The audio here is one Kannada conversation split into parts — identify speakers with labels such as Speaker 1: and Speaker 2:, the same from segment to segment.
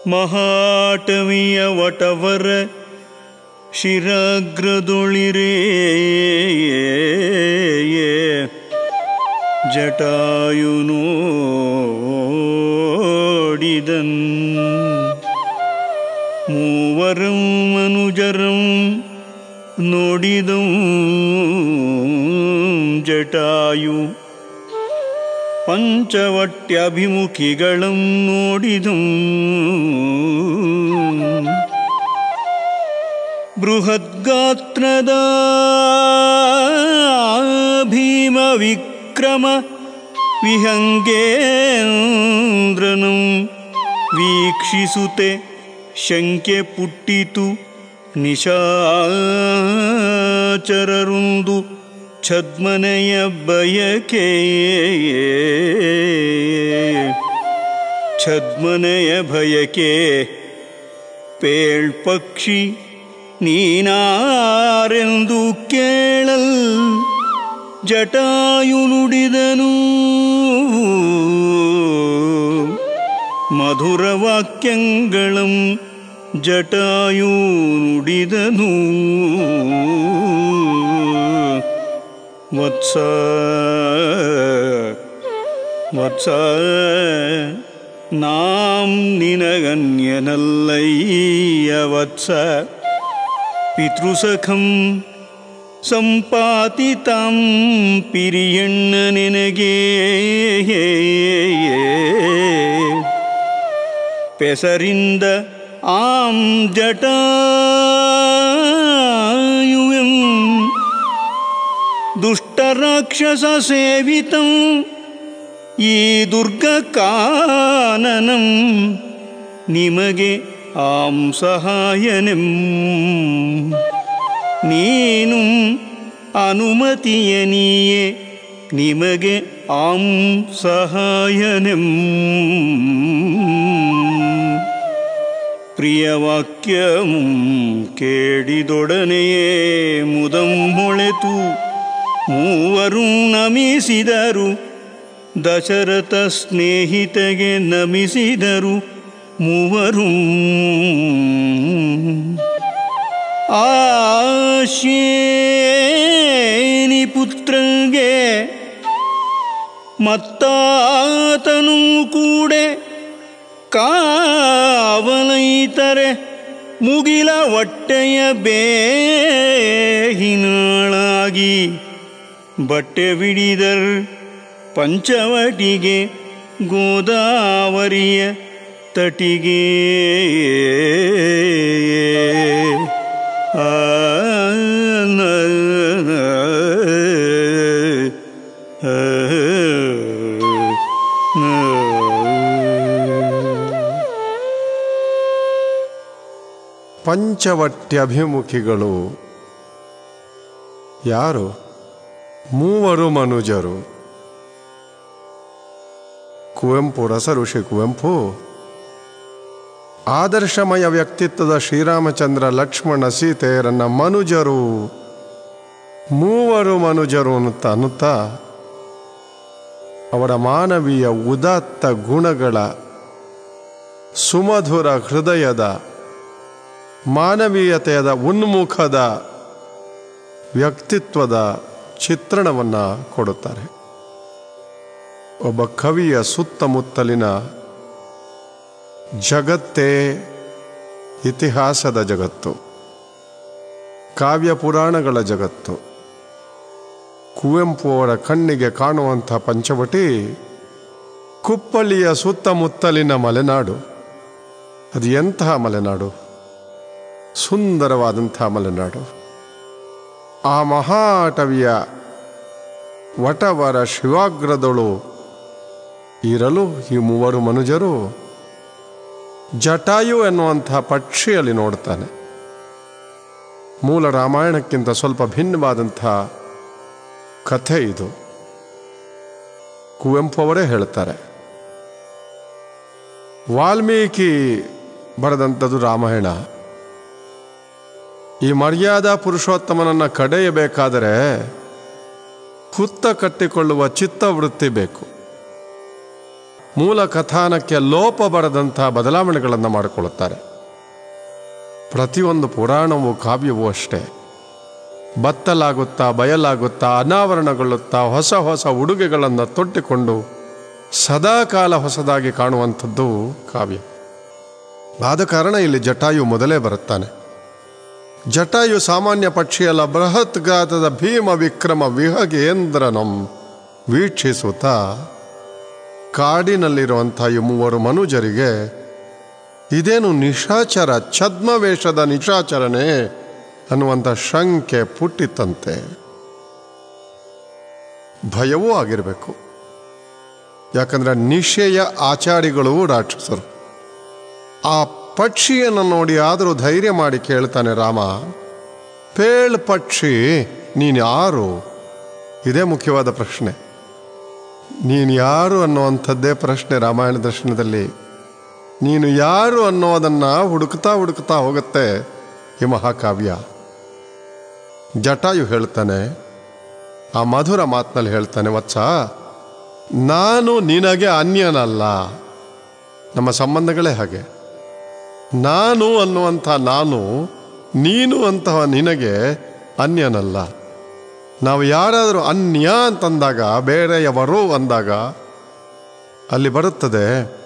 Speaker 1: ಮಹಾಟವಿಯ ವಟವರ ಶಿರಾಗ್ರದೊಳಿರೇ ಜಟಾಯು ನೋಡಿದನ್ ಮೂವರಂ ಮನುಜರಂ ನೋಡಿದಂ ಜಟಾಯು ಪಂಚವಟ್ಯಭಿಮುಖಿಗಳಂ ನೋಡಿದಂ ಬೃಹದ್ಗಾತ್ರದ ಭೀಮ ವಿಕ್ರಮ ವಿಹಂಗೇಂದ್ರನು ವೀಕ್ಷಿಸುತ್ತೆ ಶಂಕೆ ಪುಟ್ಟಿತು ನಿಶಾಚರರುಂದು ಛದ್ಮನೆಯ ಬಯಕೆ ಛದ್ಮನೆಯ ಭಯಕೆ ಪೇಳ್ಪಕ್ಷಿ ನೀನಾರೆಂದು ಕೇಳಲ್ ಜಟಾಯು ನುಡಿದನು ಮಧುರ ವಾಕ್ಯಂಗಳಂ ಜಟಾಯು ನುಡಿದನು ವತ್ಸ ವತ್ಸ ನಾಂ ನಿನಗನ್ಯನಲ್ಲಯ್ಯ ವತ್ಸ ಪಿತೃಸಖಂ ಸಂಪಾತಿತಾಂ ಪಿರಿಯಣ್ಣ ನಿನಗೆ ಪೆಸರಿಂದ ಆಂ ಜಟಾಯುವೆಂ ದುಷ್ಟರಾಕ್ಷಸ ಸೇವಿತಂ ಈ ದುರ್ಗ ಕಾನನಂ ನಿಮಗೆ ಆಂ ಸಹಾಯನೆಂ ನೀನು ಅನುಮತಿಯ ನೀಯೇ ನಿಮಗೆ ಆಂ ಸಹಾಯನೆಂ ಪ್ರಿಯವಾಕ್ಯಂ ಕೇಳಿದೊಡನೆಯೇ ಮುದಂ ಮೊಳೆತು ಮೂವರು ನಮಿಸಿದರು ದಶರಥ ಸ್ನೇಹಿತಗೆ ನಮಿಸಿದರು ಮೂವರು ಆಶೇನಿ ಪುತ್ರಂಗೆ ಮತ್ತಾತನು ಕೂಡೆ ಕಾವಲೈತರೆ ಮುಗಿಲ ಹೊಟ್ಟೆಯ ಬೇಹಿನಾಳಾಗಿ ಬಟ್ಟೆ ಬಿಡಿದರ್ ಪಂಚವಟಿಗೆ ಗೋದಾವರಿಯ ತಟಿಗೆ ಆ ನ ನ ಆ ನ
Speaker 2: ಪಂಚವಟ್ಯಭಿಮುಖಿಗಳು ಯಾರು ಮೂವರು ಮನುಜರು ಕುವೆಂಪು ರಸ ಋಷಿ ಕುವೆಂಪು ಆದರ್ಶಮಯ ವ್ಯಕ್ತಿತ್ವದ ಶ್ರೀರಾಮಚಂದ್ರ ಲಕ್ಷ್ಮಣ ಸೀತೆಯರನ್ನ ಮನುಜರು ಮೂವರು ಮನುಜರು ಅಂತ ಅನ್ನುತ್ತಾ ಅವರ ಮಾನವೀಯ ಉದಾತ್ತ ಗುಣಗಳ ಸುಮಧುರ ಹೃದಯದ ಮಾನವೀಯತೆಯದ ಉನ್ಮುಖದ ವ್ಯಕ್ತಿತ್ವದ ಚಿತ್ರಣವನ್ನು ಕೊಡುತ್ತಾರೆ ಒಬ್ಬ ಕವಿಯ ಸುತ್ತಮುತ್ತಲಿನ ಜಗತ್ತೇ ಇತಿಹಾಸದ ಜಗತ್ತು ಕಾವ್ಯ ಪುರಾಣಗಳ ಜಗತ್ತು ಕುವೆಂಪು ಅವರ ಕಣ್ಣಿಗೆ ಕಾಣುವಂಥ ಪಂಚವಟಿ ಕುಪ್ಪಳ್ಳಿಯ ಸುತ್ತಮುತ್ತಲಿನ ಮಲೆನಾಡು ಅದು ಎಂತಹ ಮಲೆನಾಡು ಸುಂದರವಾದಂಥ ಮಲೆನಾಡು ಆ ಮಹಾಟವಿಯ ವಟವರ ಶಿವಾಗ್ರದಳು ಇರಲು ಈ ಮೂವರು ಮನುಜರು ಜಟಾಯು ಎನ್ನುವಂಥ ಪಕ್ಷಿಯಲ್ಲಿ ನೋಡ್ತಾನೆ ಮೂಲ ರಾಮಾಯಣಕ್ಕಿಂತ ಸ್ವಲ್ಪ ಭಿನ್ನವಾದಂಥ ಕಥೆ ಇದು ಕುವೆಂಪು ಅವರೇ ಹೇಳ್ತಾರೆ ವಾಲ್ಮೀಕಿ ಬರೆದಂಥದ್ದು ರಾಮಾಯಣ ಈ ಮರ್ಯಾದಾ ಪುರುಷೋತ್ತಮನನ್ನ ಕಡೆಯಬೇಕಾದರೆ ಹುತ್ತ ಕಟ್ಟಿಕೊಳ್ಳುವ ಚಿತ್ತವೃತ್ತಿ ಬೇಕು ಮೂಲ ಕಥಾನಕ್ಕೆ ಲೋಪ ಬರದಂತಹ ಬದಲಾವಣೆಗಳನ್ನು ಮಾಡಿಕೊಳ್ಳುತ್ತಾರೆ ಪ್ರತಿಯೊಂದು ಪುರಾಣವೂ ಕಾವ್ಯವೂ ಅಷ್ಟೇ ಬತ್ತಲಾಗುತ್ತಾ ಬಯಲಾಗುತ್ತಾ ಅನಾವರಣಗೊಳ್ಳುತ್ತಾ ಹೊಸ ಹೊಸ ಉಡುಗೆಗಳನ್ನು ತೊಟ್ಟಿಕೊಂಡು ಸದಾಕಾಲ ಹೊಸದಾಗಿ ಕಾಣುವಂಥದ್ದು ಕಾವ್ಯ ಆದ ಕಾರಣ ಇಲ್ಲಿ ಜಟಾಯು ಮೊದಲೇ ಬರುತ್ತಾನೆ ಜಟಾಯು ಸಾಮಾನ್ಯ ಪಕ್ಷಿಯಲ್ಲ ಬೃಹತ್ ಗಾತ್ರದ ಭೀಮ ವಿಕ್ರಮ ವಿಹಗೇಂದ್ರನಂ ವೀಕ್ಷಿಸುತ್ತಾ ಕಾಡಿನಲ್ಲಿರುವಂಥ ಈ ಮೂವರು ಮನುಜರಿಗೆ ಇದೇನು ನಿಶಾಚರ ಛದ್ಮವೇಷದ ನಿಶಾಚರನೇ ಅನ್ನುವಂಥ ಶಂಕೆ ಪುಟ್ಟಿತ್ತಂತೆ ಭಯವೂ ಆಗಿರಬೇಕು ಯಾಕಂದ್ರೆ ನಿಶೆಯ ಆಚಾರಿಗಳು ರಾಕ್ಷಸರು ಆ ಪಕ್ಷಿಯನ್ನು ನೋಡಿ ಆದರೂ ಧೈರ್ಯ ಮಾಡಿ ಕೇಳ್ತಾನೆ ರಾಮ ಪೇಳ್ ಪಕ್ಷಿ ನೀನು ಯಾರು ಇದೇ ಮುಖ್ಯವಾದ ಪ್ರಶ್ನೆ ನೀನು ಯಾರು ಅನ್ನುವಂಥದ್ದೇ ಪ್ರಶ್ನೆ ರಾಮಾಯಣ ದರ್ಶನದಲ್ಲಿ ನೀನು ಯಾರು ಅನ್ನೋದನ್ನು ಹುಡುಕ್ತಾ ಹುಡುಕ್ತಾ ಹೋಗುತ್ತೆ ಈ ಮಹಾಕಾವ್ಯ ಜಟಾಯು ಹೇಳ್ತಾನೆ ಆ ಮಧುರ ಮಾತಿನಲ್ಲಿ ಹೇಳ್ತಾನೆ ವತ್ಸ ನಾನು ನಿನಗೆ ಅನ್ಯನಲ್ಲ ನಮ್ಮ ಸಂಬಂಧಗಳೇ ಹಾಗೆ ನಾನು ಅನ್ನುವಂಥ ನಾನು ನೀನು ಅಂತಹ ನಿನಗೆ ಅನ್ಯನಲ್ಲ ನಾವು ಯಾರಾದರೂ ಅನ್ಯ ಅಂತಂದಾಗ ಬೇರೆಯವರು ಅಂದಾಗ ಅಲ್ಲಿ ಬರುತ್ತದೆ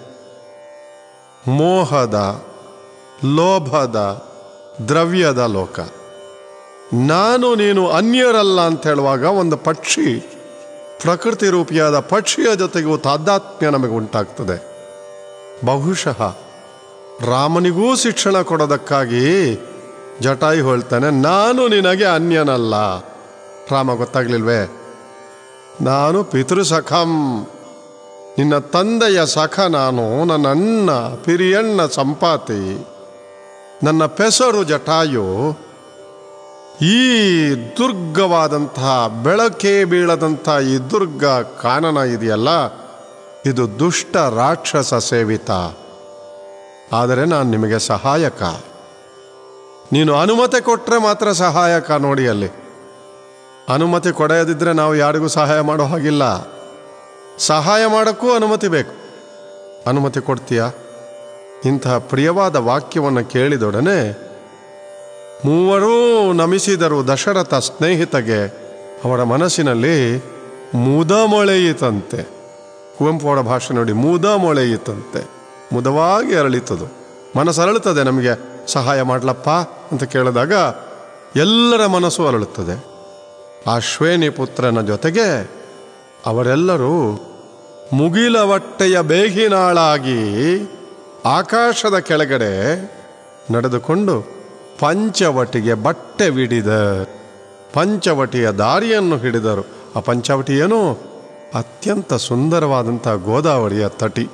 Speaker 2: ಮೋಹದ ಲೋಭದ ದ್ರವ್ಯದ ಲೋಕ ನಾನು ನೀನು ಅನ್ಯರಲ್ಲ ಅಂತ ಹೇಳುವಾಗ ಒಂದು ಪಕ್ಷಿ ಪ್ರಕೃತಿ ರೂಪಿಯಾದ ಪಕ್ಷಿಯ ಜೊತೆಗೂ ತಾದಾತ್ಮ್ಯ ನಮಗೆ ಉಂಟಾಗ್ತದೆ ಬಹುಶಃ ರಾಮನಿಗೂ ಶಿಕ್ಷಣ ಕೊಡೋದಕ್ಕಾಗಿ ಜಟಾಯಿ ಹೇಳ್ತಾನೆ ನಾನು ನಿನಗೆ ಅನ್ಯನಲ್ಲ ರಾಮ ಗೊತ್ತಾಗ್ಲಿಲ್ವೇ ನಾನು ಪಿತೃಸಖಂ ನಿನ್ನ ತಂದೆಯ ಸಖ ನಾನು ನನ್ನ ಅಣ್ಣ ಪಿರಿಯಣ್ಣ ಸಂಪಾತಿ ನನ್ನ ಪೆಸರು ಜಟಾಯು ಈ ದುರ್ಗವಾದಂತಹ ಬೆಳಕೇ ಬೀಳದಂಥ ಈ ದುರ್ಗ ಕಾನನ ಇದೆಯಲ್ಲ ಇದು ದುಷ್ಟ ರಾಕ್ಷಸ ಸೇವಿತ ಆದರೆ ನಾನು ನಿಮಗೆ ಸಹಾಯಕ ನೀನು ಅನುಮತಿ ಕೊಟ್ಟರೆ ಮಾತ್ರ ಸಹಾಯಕ ನೋಡಿ ಅಲ್ಲಿ ಅನುಮತಿ ಕೊಡೆಯದಿದ್ದರೆ ನಾವು ಯಾರಿಗೂ ಸಹಾಯ ಮಾಡೋ ಹಾಗಿಲ್ಲ ಸಹಾಯ ಮಾಡೋಕ್ಕೂ ಅನುಮತಿ ಬೇಕು ಅನುಮತಿ ಕೊಡ್ತೀಯಾ ಇಂತಹ ಪ್ರಿಯವಾದ ವಾಕ್ಯವನ್ನು ಕೇಳಿದೊಡನೆ ಮೂವರೂ ನಮಿಸಿದರು ದಶರಥ ಸ್ನೇಹಿತಗೆ ಅವರ ಮನಸ್ಸಿನಲ್ಲಿ ಮುದ ಮೊಳೆಯಿತಂತೆ ಕುವೆಂಪು ಅವರ ಭಾಷೆ ನೋಡಿ ಮುದ ಮೊಳೆಯಿತಂತೆ ಮುದವಾಗಿ ಅರಳಿತದು ಮನಸ್ಸು ಅರಳುತ್ತದೆ ನಮಗೆ ಸಹಾಯ ಮಾಡ್ಲಪ್ಪ ಅಂತ ಕೇಳಿದಾಗ ಎಲ್ಲರ ಮನಸ್ಸು ಅರಳುತ್ತದೆ ಆ ಶ್ವೇನಿ ಪುತ್ರನ ಜೊತೆಗೆ ಅವರೆಲ್ಲರೂ ಮುಗಿಲ ಹೊಟ್ಟೆಯ ಬೇಗಿನಾಳಾಗಿ ಆಕಾಶದ ಕೆಳಗಡೆ ನಡೆದುಕೊಂಡು ಪಂಚವಟಿಗೆ ಬಟ್ಟೆ ಬಿಡಿದ ಪಂಚವಟಿಯ ದಾರಿಯನ್ನು ಹಿಡಿದರು ಆ ಪಂಚವಟಿ ಏನು ಅತ್ಯಂತ ಸುಂದರವಾದಂಥ ಗೋದಾವರಿಯ ತಟಿ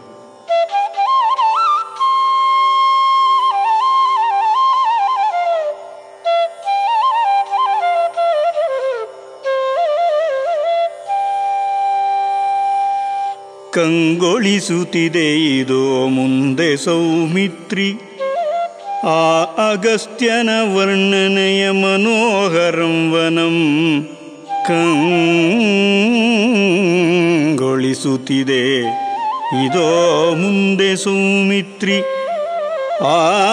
Speaker 1: ಕಂಗೊಳಿಸುತ್ತಿದೆ ಇದೋ ಮುಂದೆ ಸೌಮಿತ್ರಿ ಆ ಅಗಸ್ತ್ಯನ ವರ್ಣನೆಯ ಮನೋಹರಂ ವನಂ ಕಂಗೊಳಿಸುತ್ತಿದೆ ಇದೋ ಮುಂದೆ ಸೌಮಿತ್ರಿ ಆ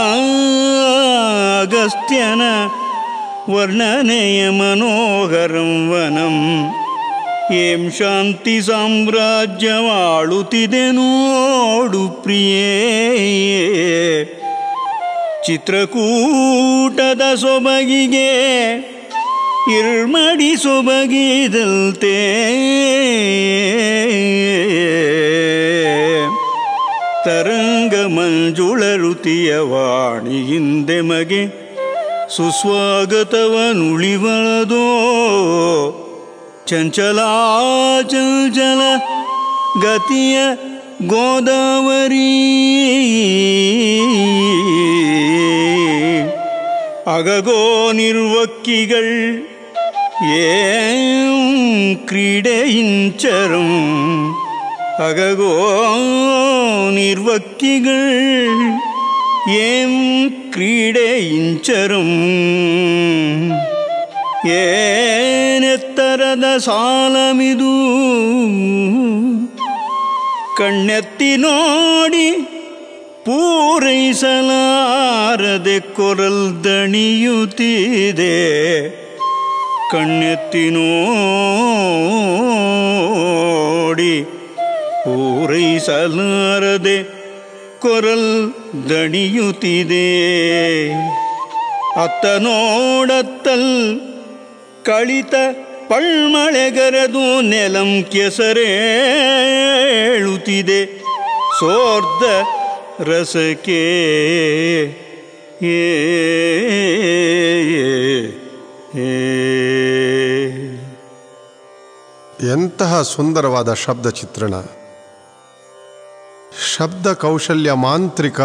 Speaker 1: ಅಗಸ್ತ್ಯನ ವರ್ಣನೆಯ ಮನೋಹರಂ ವನಂ ಏಂ ಶಾಂತಿ ಸಾಮ್ರಾಜ್ಯವಾಳುತ್ತಿದೆ ನೋಡು ಪ್ರಿಯೇ ಚಿತ್ರಕೂಟದ ಸೊಬಗಿಗೆ ಇರ್ಮಡಿ ಸೊಬಗಿದಂತೆ ತರಂಗ ಮಂಜುಳ ಋತಿಯ ವಾಣಿ ಹಿಂದೆ ಮಗೆ ಸುಸ್ವಾಗತವನುಳಿವಳದೋ ಚಂಚಲಾ ಚಂಚಲ ಗತಿಯ ಗೋದಾವರಿ ಅಗಗೋ ನಿರ್ವಕ್ಕಿകൾ ಏಂ ಕ್ರೀಡೆಯಿಂಚರಂ അകകോ നിർവക്കികൾ ഏം ക്രീഡയിഞ്ചരും ಏನೆತ್ತರದ ಸಾಲಮಿದು ಕಣ್ಣೆತ್ತಿ ನೋಡಿ ಪೂರೈಸಲಾರದೆ ಕೊರಲ್ ದಣಿಯುತ್ತಿದೆ ಕಣ್ಣೆತ್ತಿ ನೋಡಿ ಪೂರೈಸಲಾರದೆ ಕೊರಲ್ ದಣಿಯುತ್ತಿದೆ ಅತ್ತ ನೋಡತ್ತಲ್ ಕಳಿತ ಪಳ್ಮಳೆಗರೆದು ನೆಲಂ ಕೆಸರೇಳುತ್ತಿದೆ ಸೋರ್ದ ರಸಕ್ಕೆ ಏ ಏ, ಏ.
Speaker 2: ಎಂತಹ ಸುಂದರವಾದ ಶಬ್ದ ಚಿತ್ರಣ ಶಬ್ದ ಕೌಶಲ್ಯ ಮಾಂತ್ರಿಕ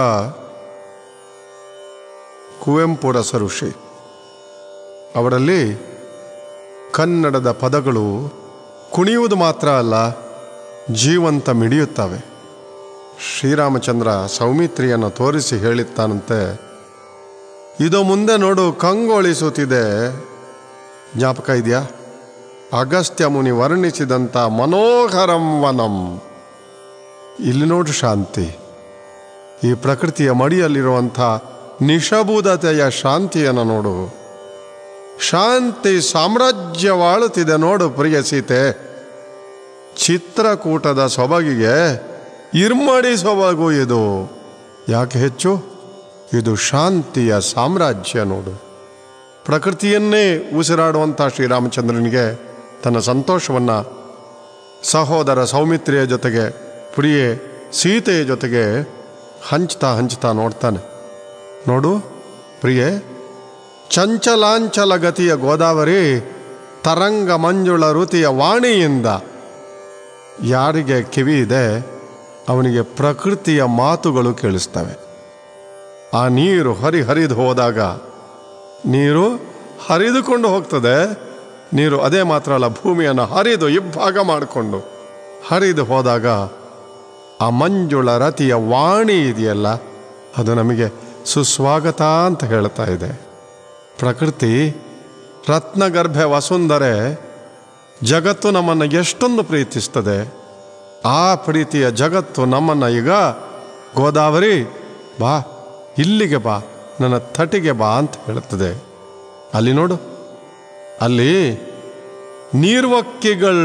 Speaker 2: ಕುವೆಂಪು ರಸಋಷಿ ಅವರಲ್ಲಿ ಕನ್ನಡದ ಪದಗಳು ಕುಣಿಯುವುದು ಮಾತ್ರ ಅಲ್ಲ ಜೀವಂತ ಮಿಡಿಯುತ್ತವೆ ಶ್ರೀರಾಮಚಂದ್ರ ಸೌಮಿತ್ರಿಯನ್ನು ತೋರಿಸಿ ಹೇಳಿದ್ದಾನಂತೆ ಇದು ಮುಂದೆ ನೋಡು ಕಂಗೊಳಿಸುತ್ತಿದೆ ಜ್ಞಾಪಕ ಇದೆಯಾ ಅಗಸ್ತ್ಯ ಮುನಿ ವರ್ಣಿಸಿದಂಥ ಮನೋಹರಂ ವನಂ ಇಲ್ಲಿ ನೋಡು ಶಾಂತಿ ಈ ಪ್ರಕೃತಿಯ ಮಡಿಯಲ್ಲಿರುವಂಥ ನಿಶಬೂದತೆಯ ಶಾಂತಿಯನ್ನು ನೋಡು ಶಾಂತಿ ಸಾಮ್ರಾಜ್ಯವಾಳುತ್ತಿದೆ ನೋಡು ಪ್ರಿಯ ಸೀತೆ ಚಿತ್ರಕೂಟದ ಸೊಬಗಿಗೆ ಇರ್ಮಡಿ ಸೊಬಗು ಇದು ಯಾಕೆ ಹೆಚ್ಚು ಇದು ಶಾಂತಿಯ ಸಾಮ್ರಾಜ್ಯ ನೋಡು ಪ್ರಕೃತಿಯನ್ನೇ ಉಸಿರಾಡುವಂಥ ಶ್ರೀರಾಮಚಂದ್ರನಿಗೆ ತನ್ನ ಸಂತೋಷವನ್ನು ಸಹೋದರ ಸೌಮಿತ್ರಿಯ ಜೊತೆಗೆ ಪ್ರಿಯೆ ಸೀತೆಯ ಜೊತೆಗೆ ಹಂಚ್ತಾ ಹಂಚ್ತಾ ನೋಡ್ತಾನೆ ನೋಡು ಪ್ರಿಯೆ ಚಂಚಲಾಂಚಲ ಗತಿಯ ಗೋದಾವರಿ ತರಂಗ ಮಂಜುಳ ಋತಿಯ ವಾಣಿಯಿಂದ ಯಾರಿಗೆ ಕಿವಿ ಇದೆ ಅವನಿಗೆ ಪ್ರಕೃತಿಯ ಮಾತುಗಳು ಕೇಳಿಸ್ತವೆ ಆ ನೀರು ಹರಿ ಹರಿದು ಹೋದಾಗ ನೀರು ಹರಿದುಕೊಂಡು ಹೋಗ್ತದೆ ನೀರು ಅದೇ ಮಾತ್ರ ಅಲ್ಲ ಭೂಮಿಯನ್ನು ಹರಿದು ಇಬ್ಬಾಗ ಮಾಡಿಕೊಂಡು ಹರಿದು ಹೋದಾಗ ಆ ಮಂಜುಳ ರತಿಯ ವಾಣಿ ಇದೆಯಲ್ಲ ಅದು ನಮಗೆ ಸುಸ್ವಾಗತ ಅಂತ ಹೇಳ್ತಾ ಇದೆ ಪ್ರಕೃತಿ ರತ್ನಗರ್ಭೆ ವಸುಂಧರೆ ಜಗತ್ತು ನಮ್ಮನ್ನು ಎಷ್ಟೊಂದು ಪ್ರೀತಿಸ್ತದೆ ಆ ಪ್ರೀತಿಯ ಜಗತ್ತು ನಮ್ಮನ್ನು ಈಗ ಗೋದಾವರಿ ಬಾ ಇಲ್ಲಿಗೆ ಬಾ ನನ್ನ ತಟಿಗೆ ಬಾ ಅಂತ ಹೇಳುತ್ತದೆ ಅಲ್ಲಿ ನೋಡು ಅಲ್ಲಿ ನೀರ್ವಕ್ಕಿಗಳು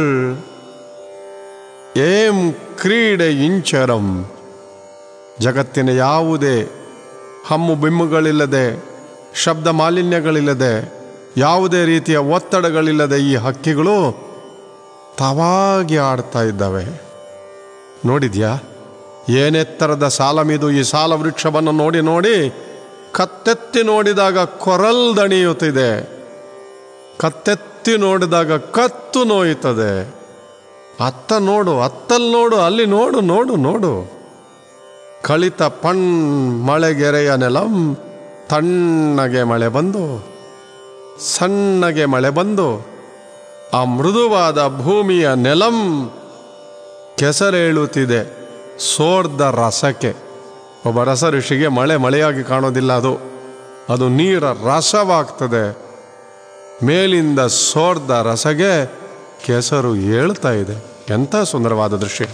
Speaker 2: ಏಂ ಕ್ರೀಡೆ ಇಂಚರಂ ಜಗತ್ತಿನ ಯಾವುದೇ ಹಮ್ಮು ಬಿಮ್ಮುಗಳಿಲ್ಲದೆ ಶಬ್ದ ಮಾಲಿನ್ಯಗಳಿಲ್ಲದೆ ಯಾವುದೇ ರೀತಿಯ ಒತ್ತಡಗಳಿಲ್ಲದೆ ಈ ಹಕ್ಕಿಗಳು ತಾವಾಗಿ ಆಡ್ತಾ ಇದ್ದಾವೆ ನೋಡಿದ್ಯಾ ಏನೆತ್ತರದ ಸಾಲಮಿದು ಈ ಸಾಲ ವೃಕ್ಷವನ್ನು ನೋಡಿ ನೋಡಿ ಕತ್ತೆತ್ತಿ ನೋಡಿದಾಗ ಕೊರಲ್ ದಣಿಯುತ್ತಿದೆ ಕತ್ತೆತ್ತಿ ನೋಡಿದಾಗ ಕತ್ತು ನೋಯುತ್ತದೆ ಅತ್ತ ನೋಡು ಅತ್ತಲ್ಲಿ ನೋಡು ಅಲ್ಲಿ ನೋಡು ನೋಡು ನೋಡು ಕಳಿತ ಪಣ್ ಮಳೆಗೆರೆಯ ನೆಲಂ ತಣ್ಣಗೆ ಮಳೆ ಬಂದು ಸಣ್ಣಗೆ ಮಳೆ ಬಂದು ಆ ಮೃದುವಾದ ಭೂಮಿಯ ನೆಲಂ ಕೆಸರೇಳುತ್ತಿದೆ ಸೋರ್ದ ರಸಕ್ಕೆ ಒಬ್ಬ ರಸ ಋಷಿಗೆ ಮಳೆ ಮಳೆಯಾಗಿ ಕಾಣೋದಿಲ್ಲ ಅದು ಅದು ನೀರ ರಸವಾಗ್ತದೆ ಮೇಲಿಂದ ಸೋರ್ದ ರಸಗೆ ಕೆಸರು ಏಳ್ತಾ ಇದೆ ಎಂಥ ಸುಂದರವಾದ ದೃಶ್ಯ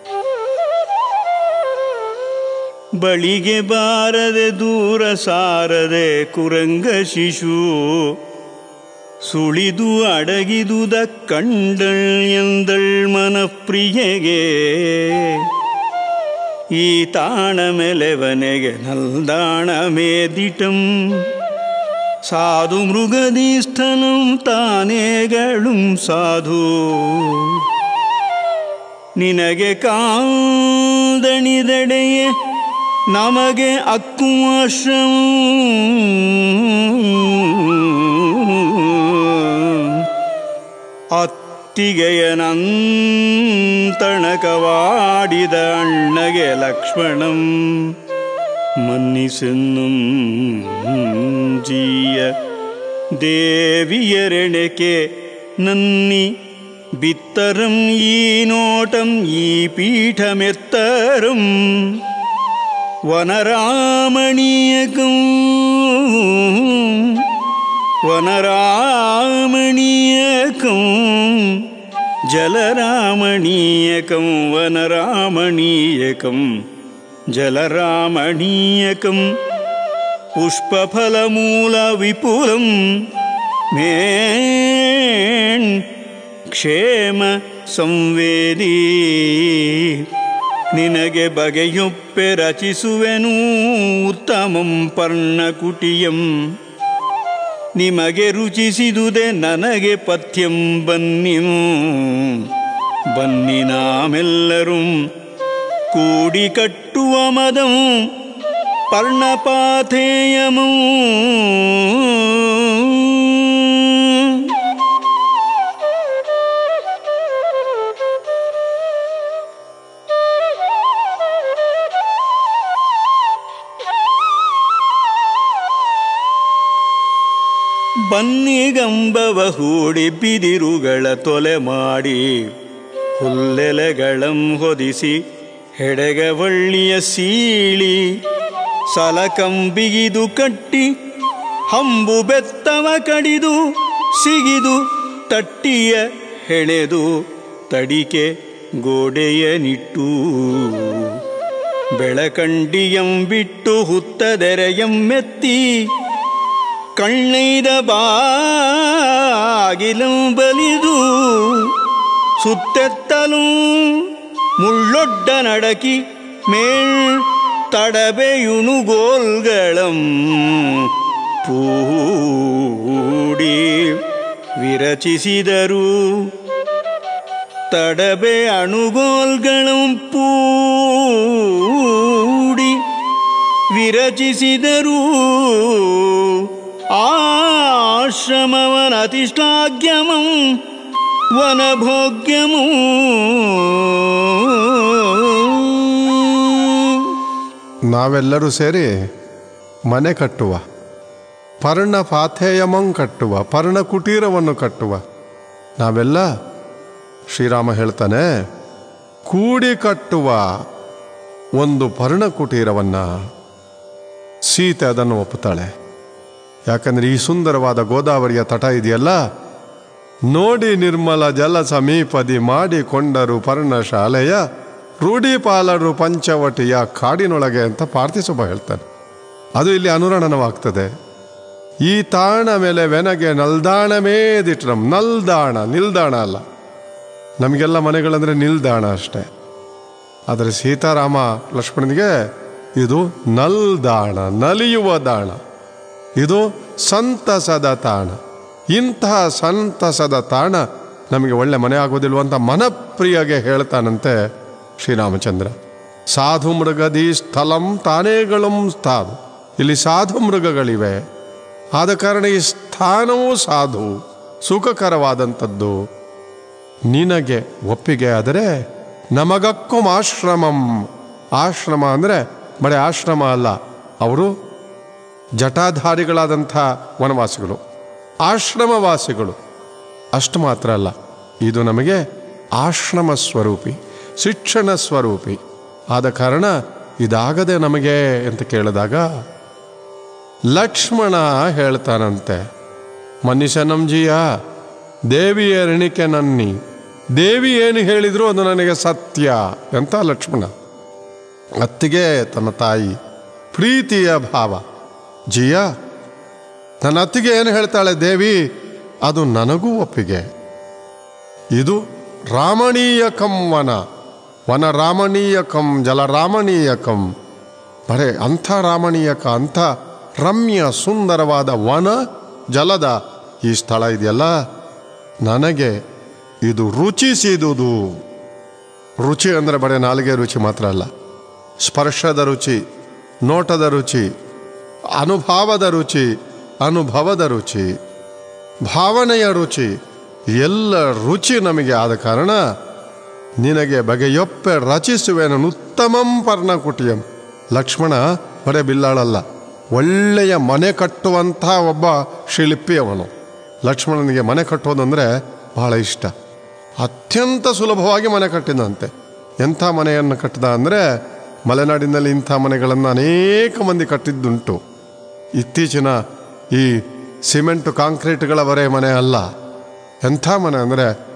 Speaker 1: ಬಳಿಗೆ ಬಾರದೆ ದೂರ ಸಾರದೆ ಕುರಂಗ ಶಿಶು ಸುಳಿದು ಅಡಗಿದುದ ಕಂಡಳ್ ಎಂದಳ್ ಮನಪ್ರಿಯೆಗೆ ಈ ತಾಣ ಮೆಲೆವನೆಗೆ ನಲ್ದಾಣ ಮೇದಿಟಂ ಸಾಧು ಮೃಗದೀಸ್ಥನಂ ತಾನೇಗಳುಂ ಸಾಧು ನಿನಗೆ ಕಾದಣಿದಡೆಯೇ ನಮಗೆ ಅಕ್ಕುಮಾಶ್ರಮ ಅತ್ತಿಗೆಯನಂತಣಕವಾಡಿದ ಅಣ್ಣಗೆ ಲಕ್ಷ್ಮಣಂ ಮನ್ನಿಸೆನ್ನುಂ ಜೀಯ ದೇವಿಯರೆಣೆಕೆ ನನ್ನಿ ಬಿತ್ತರಂ ಈ ನೋಟಂ ಈ ಪೀಠಮೆತ್ತರಂ ವನರಾಮಣೀಯಕಂ ವನರಾಮಣೀಯಕಂ జలరామణీయకం వనరామణీయకం జలరామణీయకం పుష్పఫలమూల విపులం మేణ్ ಕ್ಷೇಮ ಸಂವೇದಿ ನಿನಗೆ ಬಗೆಯೊಪ್ಪೆ ರಚಿಸುವೆನು ಉತ್ತಮಂ ಪರ್ಣಕುಟಿಯಂ ನಿಮಗೆ ರುಚಿಸಿದುದೆ ನನಗೆ ಪಥ್ಯಂ ಬನ್ನಿಂ ಬನ್ನಿ ನಾಮೆಲ್ಲರೂ ಕೂಡಿ ಕಟ್ಟುವ ಮದಂ ಪರ್ಣಪಾಥೇಯಮೂ ಬನ್ನಿಗಂಬವ ಹೂಡಿ ಬಿದಿರುಗಳ ತೊಲೆ ಮಾಡಿ ಹುಲ್ಲೆಲೆಗಳಂ ಹೊದಿಸಿ ಹೆಡೆಗವಳ್ಳಿಯ ಸೀಳಿ ಸಲಕಂಬಿಗಿದು ಕಟ್ಟಿ ಹಂಬು ಬೆತ್ತವ ಕಡಿದು ಸಿಗಿದು ತಟ್ಟಿಯ ಹೆಣೆದು ತಡಿಕೆ ಗೋಡೆಯ ನಿಟ್ಟು ಬೆಳಕಂಡಿಯಂ ಬಿಟ್ಟು ಹುತ್ತದೆರೆಯಂ ಮೆತ್ತಿ ಕಣ್ಣೈದ ಬಾಗಿಲಂ ಬಲಿದು ಸುತ್ತೆತ್ತಲು ಮುಳ್ಳೊಡ್ಡ ನಡಕಿ ಮೇಳ್ ತಡಬೆಯುಣುಗೋಲ್ಗಳಂ ಪೂಡಿ ವಿರಚಿಸಿದರು ತಡಬೆ ಅಣುಗೋಲ್ಗಳಂ ಪೂಡಿ ವಿರಚಿಸಿದರು ಆಶ್ರಮವನ ಅತಿಷ್ಠಾಗ್ಯಮಂ ವನಭೋಗ್ಯಮೂ
Speaker 2: ನಾವೆಲ್ಲರೂ ಸೇರಿ ಮನೆ ಕಟ್ಟುವ ಪರ್ಣ ಪಾಥೇಯಮಂ ಕಟ್ಟುವ ಪರ್ಣ ಕುಟೀರವನ್ನು ಕಟ್ಟುವ ನಾವೆಲ್ಲ ಶ್ರೀರಾಮ ಹೇಳ್ತಾನೆ ಕೂಡಿ ಕಟ್ಟುವ ಒಂದು ಪರ್ಣ ಕುಟೀರವನ್ನು ಸೀತೆ ಅದನ್ನು ಒಪ್ಪುತ್ತಾಳೆ ಯಾಕಂದ್ರೆ ಈ ಸುಂದರವಾದ ಗೋದಾವರಿಯ ತಟ ಇದೆಯಲ್ಲ ನೋಡಿ ನಿರ್ಮಲ ಜಲ ಸಮೀಪದಿ ಮಾಡಿಕೊಂಡರು ಪರ್ಣಶಾಲೆಯ ರೂಢಿಪಾಲರು ಪಂಚವಟಿಯ ಕಾಡಿನೊಳಗೆ ಅಂತ ಪಾರ್ಥಿಸುಬ ಹೇಳ್ತಾನೆ ಅದು ಇಲ್ಲಿ ಅನುರಣನವಾಗ್ತದೆ ಈ ತಾಣ ಮೇಲೆ ವೆನಗೆ ನಲ್ದಾಣಮೇ ದಿಟ್ರಂ ನಲ್ದಾಣ ನಿಲ್ದಾಣ ಅಲ್ಲ ನಮಗೆಲ್ಲ ಮನೆಗಳಂದ್ರೆ ನಿಲ್ದಾಣ ಅಷ್ಟೇ ಆದರೆ ಸೀತಾರಾಮ ಲಕ್ಷ್ಮಣನಿಗೆ ಇದು ನಲ್ದಾಣ ನಲಿಯುವ ದಾಣ ಇದು ಸಂತಸದ ತಾಣ ಇಂತಹ ಸಂತಸದ ತಾಣ ನಮಗೆ ಒಳ್ಳೆ ಮನೆ ಆಗೋದಿಲ್ವ ಅಂತ ಮನಪ್ರಿಯಗೆ ಹೇಳ್ತಾನಂತೆ ಶ್ರೀರಾಮಚಂದ್ರ ಸಾಧು ಮೃಗದಿ ಸ್ಥಳಂ ತಾನೇಗಳಂ ಸ್ಥಾದು ಇಲ್ಲಿ ಸಾಧು ಮೃಗಗಳಿವೆ ಆದ ಕಾರಣ ಈ ಸ್ಥಾನವೂ ಸಾಧು ಸುಖಕರವಾದಂಥದ್ದು ನಿನಗೆ ಒಪ್ಪಿಗೆ ಆದರೆ ನಮಗಕ್ಕೂ ಆಶ್ರಮಂ ಆಶ್ರಮ ಅಂದರೆ ಬರೀ ಆಶ್ರಮ ಅಲ್ಲ ಅವರು ಜಟಾಧಾರಿಗಳಾದಂಥ ವನವಾಸಿಗಳು ಆಶ್ರಮವಾಸಿಗಳು ಅಷ್ಟು ಮಾತ್ರ ಅಲ್ಲ ಇದು ನಮಗೆ ಆಶ್ರಮ ಸ್ವರೂಪಿ ಶಿಕ್ಷಣ ಸ್ವರೂಪಿ ಆದ ಕಾರಣ ಇದಾಗದೆ ನಮಗೆ ಅಂತ ಕೇಳಿದಾಗ ಲಕ್ಷ್ಮಣ ಹೇಳ್ತಾನಂತೆ ಮನುಷ್ಯನಂಜಿಯ ದೇವಿಯ ಎಣಿಕೆ ನನ್ನಿ ದೇವಿ ಏನು ಹೇಳಿದ್ರು ಅದು ನನಗೆ ಸತ್ಯ ಅಂತ ಲಕ್ಷ್ಮಣ ಅತ್ತಿಗೆ ತನ್ನ ತಾಯಿ ಪ್ರೀತಿಯ ಭಾವ ಜಿಯ ನನ್ನ ಅತ್ತಿಗೆ ಏನು ಹೇಳ್ತಾಳೆ ದೇವಿ ಅದು ನನಗೂ ಒಪ್ಪಿಗೆ ಇದು ರಾಮಣೀಯಕಂ ವನ ವನ ರಾಮಣೀಯಕಂ ಜಲ ರಾಮಣೀಯಕಂ ಬರೇ ಅಂಥ ರಾಮಣೀಯಕ ಅಂಥ ರಮ್ಯ ಸುಂದರವಾದ ವನ ಜಲದ ಈ ಸ್ಥಳ ಇದೆಯಲ್ಲ ನನಗೆ ಇದು ರುಚಿಸಿದುದು ರುಚಿ ಅಂದರೆ ಬರೀ ನಾಲಿಗೆ ರುಚಿ ಮಾತ್ರ ಅಲ್ಲ ಸ್ಪರ್ಶದ ರುಚಿ ನೋಟದ ರುಚಿ ಅನುಭಾವದ ರುಚಿ ಅನುಭವದ ರುಚಿ ಭಾವನೆಯ ರುಚಿ ಎಲ್ಲ ರುಚಿ ನಮಗೆ ಆದ ಕಾರಣ ನಿನಗೆ ಬಗೆಯೊಪ್ಪೆ ರಚಿಸುವೆನು ಉತ್ತಮಂ ಪರ್ಣಕುಟಿಯಂ ಲಕ್ಷ್ಮಣ ಬರೇ ಬಿಲ್ಲಾಳಲ್ಲ ಒಳ್ಳೆಯ ಮನೆ ಕಟ್ಟುವಂಥ ಒಬ್ಬ ಶಿಲ್ಪಿ ಅವನು ಲಕ್ಷ್ಮಣನಿಗೆ ಮನೆ ಕಟ್ಟೋದಂದರೆ ಬಹಳ ಇಷ್ಟ ಅತ್ಯಂತ ಸುಲಭವಾಗಿ ಮನೆ ಕಟ್ಟಿದಂತೆ ಎಂಥ ಮನೆಯನ್ನು ಕಟ್ಟಿದ ಅಂದರೆ ಮಲೆನಾಡಿನಲ್ಲಿ ಇಂಥ ಮನೆಗಳನ್ನು ಅನೇಕ ಮಂದಿ ಕಟ್ಟಿದ್ದುಂಟು ಇತ್ತೀಚಿನ ಈ ಸಿಮೆಂಟು ಕಾಂಕ್ರೀಟ್ಗಳ ಬರೇ ಮನೆ ಅಲ್ಲ ಎಂಥ ಮನೆ ಅಂದರೆ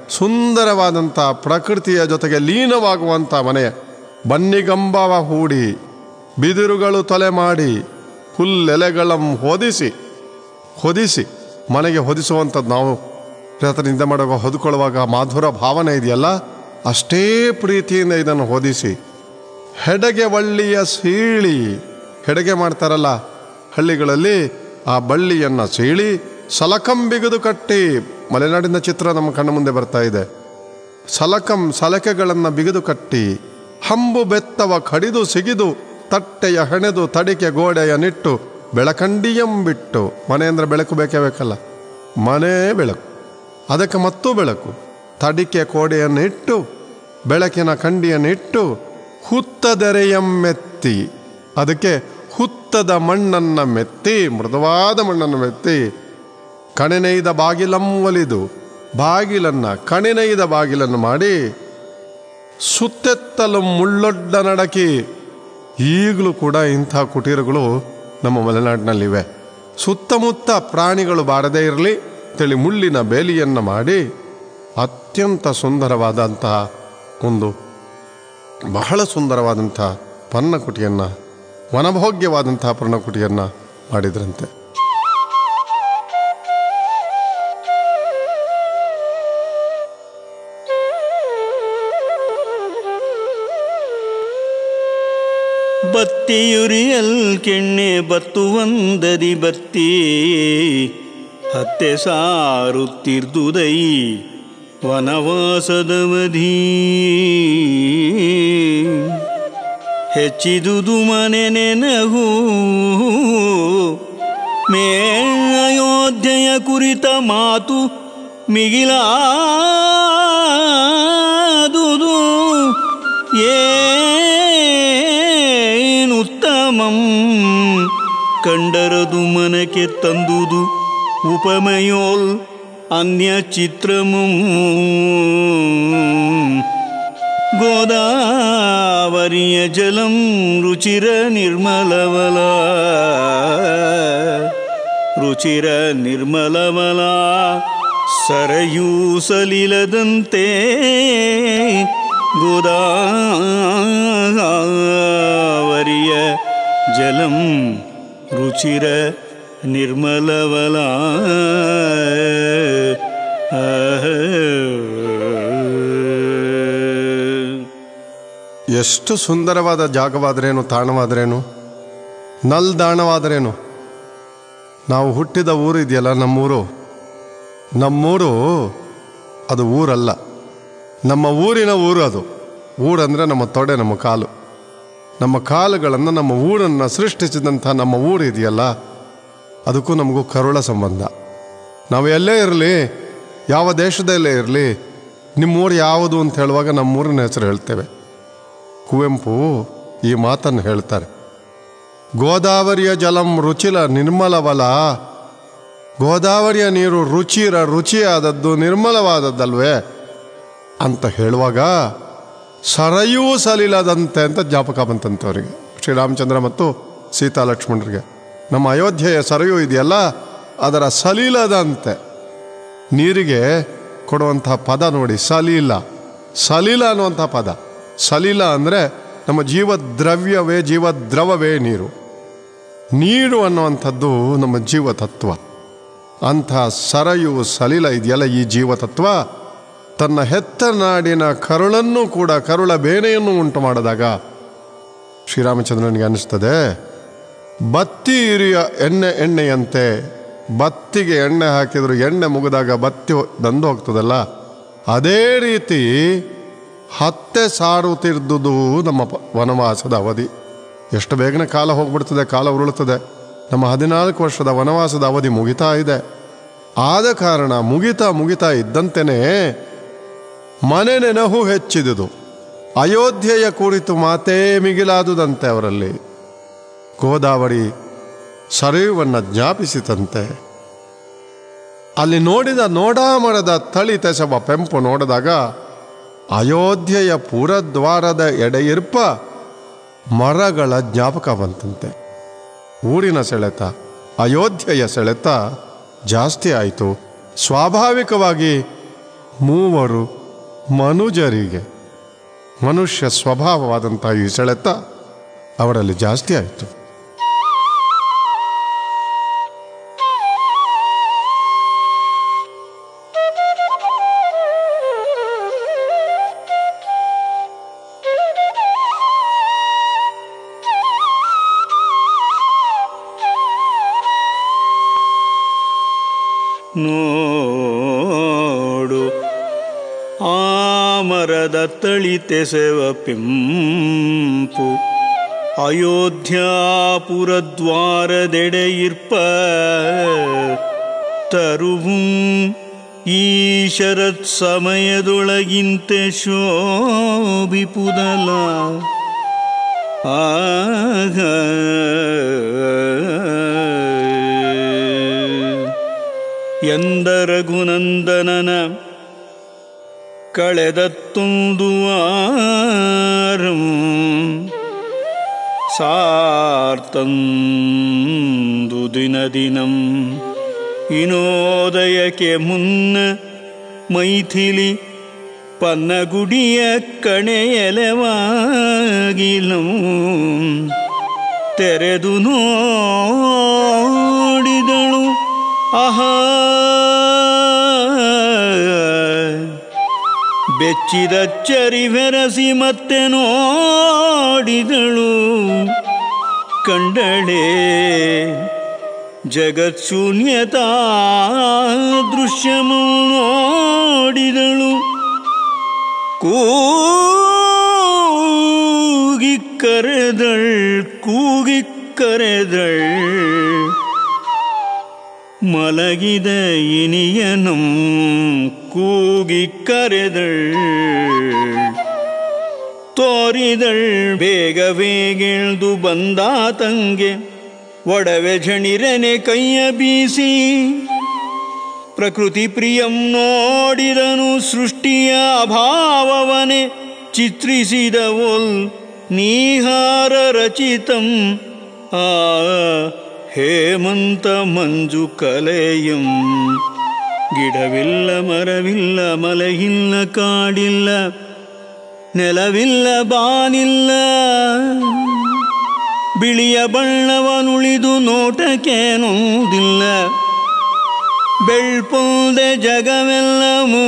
Speaker 2: ಸುಂದರವಾದಂಥ ಪ್ರಕೃತಿಯ ಜೊತೆಗೆ ಲೀನವಾಗುವಂಥ ಮನೆ ಬನ್ನಿಗಂಬವ ಹೂಡಿ ಬಿದಿರುಗಳು ತೊಲೆ ಮಾಡಿ ಹುಲ್ಲೆಲೆಗಳಂ ಹೊದಿಸಿ ಹೊದಿಸಿ ಮನೆಗೆ ಹೊದಿಸುವಂಥದ್ದು ನಾವು ರಾತ್ರಿ ನಿದ್ದೆ ಮಾಡುವಾಗ ಹೊದ್ಕೊಳ್ಳುವಾಗ ಮಾಧುರ ಭಾವನೆ ಇದೆಯಲ್ಲ ಅಷ್ಟೇ ಪ್ರೀತಿಯಿಂದ ಇದನ್ನು ಹೊದಿಸಿ ಹೆಡಗೆ ಬಳ್ಳಿಯ ಸೀಳಿ ಹೆಡಗೆ ಮಾಡ್ತಾರಲ್ಲ ಹಳ್ಳಿಗಳಲ್ಲಿ ಆ ಬಳ್ಳಿಯನ್ನು ಸೀಳಿ ಸಲಕಂ ಬಿಗಿದು ಕಟ್ಟಿ ಮಲೆನಾಡಿನ ಚಿತ್ರ ನಮ್ಮ ಕಣ್ಣ ಮುಂದೆ ಬರ್ತಾ ಇದೆ ಸಲಕಂ ಸಲಕೆಗಳನ್ನು ಬಿಗಿದು ಕಟ್ಟಿ ಹಂಬು ಬೆತ್ತವ ಕಡಿದು ಸಿಗಿದು ತಟ್ಟೆಯ ಹೆಣೆದು ತಡಿಕೆ ಗೋಡೆಯ ನಿಟ್ಟು ಬೆಳಕಂಡಿಯಂ ಬಿಟ್ಟು ಮನೆ ಅಂದರೆ ಬೆಳಕು ಬೇಕೇ ಬೇಕಲ್ಲ ಮನೆ ಬೆಳಕು ಅದಕ್ಕೆ ಮತ್ತೂ ಬೆಳಕು ತಡಿಕೆ ಕೋಡೆಯನ್ನು ಇಟ್ಟು ಬೆಳಕಿನ ಕಂಡಿಯನ್ನು ಇಟ್ಟು ಹುತ್ತದೆರೆಯಂ ಮೆತ್ತಿ ಅದಕ್ಕೆ ಹುತ್ತದ ಮಣ್ಣನ್ನು ಮೆತ್ತಿ ಮೃದುವಾದ ಮಣ್ಣನ್ನು ಮೆತ್ತಿ ಕಣೆನೈದ ಬಾಗಿಲಂ ಒಲಿದು ಬಾಗಿಲನ್ನ ಕಣೆನೈದ ಬಾಗಿಲನ್ನು ಮಾಡಿ ಸುತ್ತೆತ್ತಲು ಮುಳ್ಳೊಡ್ಡ ನಡಕಿ ಈಗಲೂ ಕೂಡ ಇಂಥ ಕುಟೀರಗಳು ನಮ್ಮ ಮಲೆನಾಡಿನಲ್ಲಿವೆ ಸುತ್ತಮುತ್ತ ಪ್ರಾಣಿಗಳು ಬಾರದೇ ಇರಲಿ ತಿಳಿ ಮುಳ್ಳಿನ ಬೇಲಿಯನ್ನು ಮಾಡಿ ಅತ್ಯಂತ ಸುಂದರವಾದಂತಹ ಒಂದು ಬಹಳ ಸುಂದರವಾದಂಥ ಪರ್ಣಕುಟಿಯನ್ನು ವನಭೋಗ್ಯವಾದಂತಹ ಪರ್ಣಕುಟಿಯನ್ನು ಮಾಡಿದ್ರಂತೆ
Speaker 1: ಬತ್ತಿಯುರಿಯಲ್ ಕೆಣ್ಣೆ ಬತ್ತುವಂದದಿ ಬತ್ತಿ ಹತ್ತೆ ಸಾರುತ್ತಿರ್ದುದೈ ವನವಾಸದವಧಿ ಹೆಚ್ಚಿದುದು ಮನೆ ನೆನಹು ಮೇ ಅಯೋಧ್ಯೆಯ ಕುರಿತ ಮಾತು ಮಿಗಿಲಾದುದು ಏನುತ್ತಮಂ ಕಂಡರದು ಮನಕ್ಕೆ ತಂದುದು ಉಪಮಯೋಲ್ ಅನ್ಯ ಚಿತ್ರಮಂ ಗೋದಾವರಿಯ ಜಲಂ ರುಚಿರ ನಿರ್ಮಲವಲ ರುಚಿರ ನಿರ್ಮಲವಲ ಸರಯೂ ಸಲಿಲದಂತೆ ಗೋದಾವರಿಯ ಜಲಂ ರುಚಿರ ನಿರ್ಮಲವಲ
Speaker 2: ಎಷ್ಟು ಸುಂದರವಾದ ಜಾಗವಾದ್ರೇನು ತಾಣವಾದ್ರೇನು ನಲ್ದಾಣವಾದ್ರೇನು ನಾವು ಹುಟ್ಟಿದ ಊರು ಇದೆಯಲ್ಲ ನಮ್ಮೂರು ನಮ್ಮೂರು ಅದು ಊರಲ್ಲ ನಮ್ಮ ಊರಿನ ಊರು ಅದು ಊರಂದರೆ ನಮ್ಮ ತೊಡೆ ನಮ್ಮ ಕಾಲು ನಮ್ಮ ಕಾಲುಗಳನ್ನು ನಮ್ಮ ಊರನ್ನು ಸೃಷ್ಟಿಸಿದಂಥ ನಮ್ಮ ಊರು ಇದೆಯಲ್ಲ ಅದಕ್ಕೂ ನಮಗೂ ಕರುಳ ಸಂಬಂಧ ನಾವು ಎಲ್ಲೇ ಇರಲಿ ಯಾವ ದೇಶದಲ್ಲೇ ಇರಲಿ ನಿಮ್ಮೂರು ಯಾವುದು ಅಂತ ಹೇಳುವಾಗ ನಮ್ಮೂರಿನ ಹೆಸರು ಹೇಳ್ತೇವೆ ಕುವೆಂಪು ಈ ಮಾತನ್ನು ಹೇಳ್ತಾರೆ ಗೋದಾವರಿಯ ಜಲಂ ರುಚಿಲ ನಿರ್ಮಲವಲ ಗೋದಾವರಿಯ ನೀರು ರುಚಿರ ರುಚಿಯಾದದ್ದು ನಿರ್ಮಲವಾದದ್ದಲ್ವೇ ಅಂತ ಹೇಳುವಾಗ ಸರಯೂ ಸಲಿಲದಂತೆ ಅಂತ ಜ್ಞಾಪಕ ಬಂತಂತೆ ಅವರಿಗೆ ಶ್ರೀರಾಮಚಂದ್ರ ಮತ್ತು ಸೀತಾ ಲಕ್ಷ್ಮಣರಿಗೆ ನಮ್ಮ ಅಯೋಧ್ಯೆಯ ಸರಯು ಇದೆಯಲ್ಲ ಅದರ ಸಲೀಲದಂತೆ ನೀರಿಗೆ ಕೊಡುವಂಥ ಪದ ನೋಡಿ ಸಲೀಲ ಸಲೀಲ ಅನ್ನುವಂಥ ಪದ ಸಲೀಲ ಅಂದರೆ ನಮ್ಮ ಜೀವದ್ರವ್ಯವೇ ಜೀವದ್ರವವೇ ನೀರು ನೀರು ಅನ್ನುವಂಥದ್ದು ನಮ್ಮ ಜೀವತತ್ವ ಅಂಥ ಸರಯು ಸಲಿಲ ಇದೆಯಲ್ಲ ಈ ಜೀವತತ್ವ ತನ್ನ ಹೆತ್ತ ನಾಡಿನ ಕರುಳನ್ನು ಕೂಡ ಕರುಳ ಬೇನೆಯನ್ನು ಉಂಟು ಮಾಡಿದಾಗ ಶ್ರೀರಾಮಚಂದ್ರನಿಗೆ ಅನಿಸ್ತದೆ ಬತ್ತಿ ಇರಿಯ ಎಣ್ಣೆ ಎಣ್ಣೆಯಂತೆ ಬತ್ತಿಗೆ ಎಣ್ಣೆ ಹಾಕಿದ್ರು ಎಣ್ಣೆ ಮುಗಿದಾಗ ಬತ್ತಿ ದಂದು ಹೋಗ್ತದಲ್ಲ ಅದೇ ರೀತಿ ಹತ್ತೆ ಸಾರುತ್ತಿರ್ದುದು ನಮ್ಮ ಪ- ವನವಾಸದ ಅವಧಿ ಎಷ್ಟು ಬೇಗನೆ ಕಾಲ ಹೋಗ್ಬಿಡ್ತದೆ ಕಾಲ ಉರುಳುತ್ತದೆ ನಮ್ಮ ಹದಿನಾಲ್ಕು ವರ್ಷದ ವನವಾಸದ ಅವಧಿ ಮುಗಿತಾ ಇದೆ ಆದ ಕಾರಣ ಮುಗಿತಾ ಮುಗಿತಾ ಇದ್ದಂತೆಯೇ ಮನೆ ನೆನಹು ಹೆಚ್ಚಿದುದು ಅಯೋಧ್ಯೆಯ ಕುರಿತು ಮಾತೇ ಮಿಗಿಲಾದುದಂತೆ ಅವರಲ್ಲಿ ಗೋದಾವರಿ ಸರಿಯುವನ್ನು ಜ್ಞಾಪಿಸಿತಂತೆ ಅಲ್ಲಿ ನೋಡಿದ ನೋಡಾಮರದ ತಳಿ ತೆಸವ ಪೆಂಪು ನೋಡಿದಾಗ ಅಯೋಧ್ಯೆಯ ಪುರದ್ವಾರದ ಎಡೆಯಿರ್ಪ ಮರಗಳ ಜ್ಞಾಪಕ ಬಂತಂತೆ ಊರಿನ ಸೆಳೆತ ಅಯೋಧ್ಯೆಯ ಸೆಳೆತ ಜಾಸ್ತಿ ಆಯಿತು ಸ್ವಾಭಾವಿಕವಾಗಿ ಮೂವರು ಮನುಜರಿಗೆ ಮನುಷ್ಯ ಸ್ವಭಾವವಾದಂಥ ಈ ಸೆಳೆತ ಅವರಲ್ಲಿ ಜಾಸ್ತಿ ಆಯಿತು
Speaker 1: ನೋಡು ಆ ಮರದ ತಳಿತೆಸೆವ ಪಿಂಪು ಅಯೋಧ್ಯಾಪುರದ್ವಾರದೆಡೆಯಿರ್ಪ ತರುവും ಈ ಶರತ್ ಸಮಯದೊಳಗಿಂತೆ ಶೋಭಿಪುದಲ ಆಗ ಎಂದ ರಘುನಂದನನ ಕಳೆದತ್ತೊಂದು ವಾರಂ ಸಾರ್ತಂದು ದಿನ ದಿನಂ ವಿನೋದಯಕ್ಕೆ ಮುನ್ನ ಮೈಥಿಲಿ ಪನ್ನಗುಡಿಯ ಕಣೆಯಲೆವಾಗಿಲಂ ತೆರೆದು ನೋಡಿದಳು ಆಹಾ ಬೆಚ್ಚಿದ ಚರಿ ಬೆರಸಿ ಮತ್ತೆ ನೋಡಿದಳು ಕಂಡಳೆ ಜಗತ್ಶೂನ್ಯತಾ ದೃಶ್ಯಮು ನೋಡಿದಳು ಕೂಗಿ ಕರೆದಳ್ ಕೂಗಿ ಕರೆದಳ್ ಮಲಗಿದ ಇನಿಯನಂ ಕೂಗಿ ಕರೆದಳ್ ತೋರಿದಳ್ ಬೇಗ ಬೇಗೆಳ್ದು ಬಂದ ತಂಗೆ ಒಡವೆ ಝಣಿರನೆ ಕೈಯ ಬೀಸಿ ಪ್ರಕೃತಿ ಪ್ರಿಯಂ ನೋಡಿದನು ಸೃಷ್ಟಿಯ ಅಭಾವವನೆ ಚಿತ್ರಿಸಿದವೊಲ್ ನೀಹಾರ ರಚಿತಂ ಆ ಹೇಮಂತ ಮಂಜು ಕಲೆಯಂ ಗಿಡವಿಲ್ಲ ಮರವಿಲ್ಲ ಮಲೆಯಿಲ್ಲ ಕಾಡಿಲ್ಲ ನೆಲವಿಲ್ಲ ಬಾನಿಲ್ಲ ಬಿಳಿಯ ಬಣ್ಣವನುಳಿದು ನೋಟಕ್ಕೇನುವುದಿಲ್ಲ ಬೆಳ್ಪುಲ್ದೆ ಜಗವೆಲ್ಲವೂ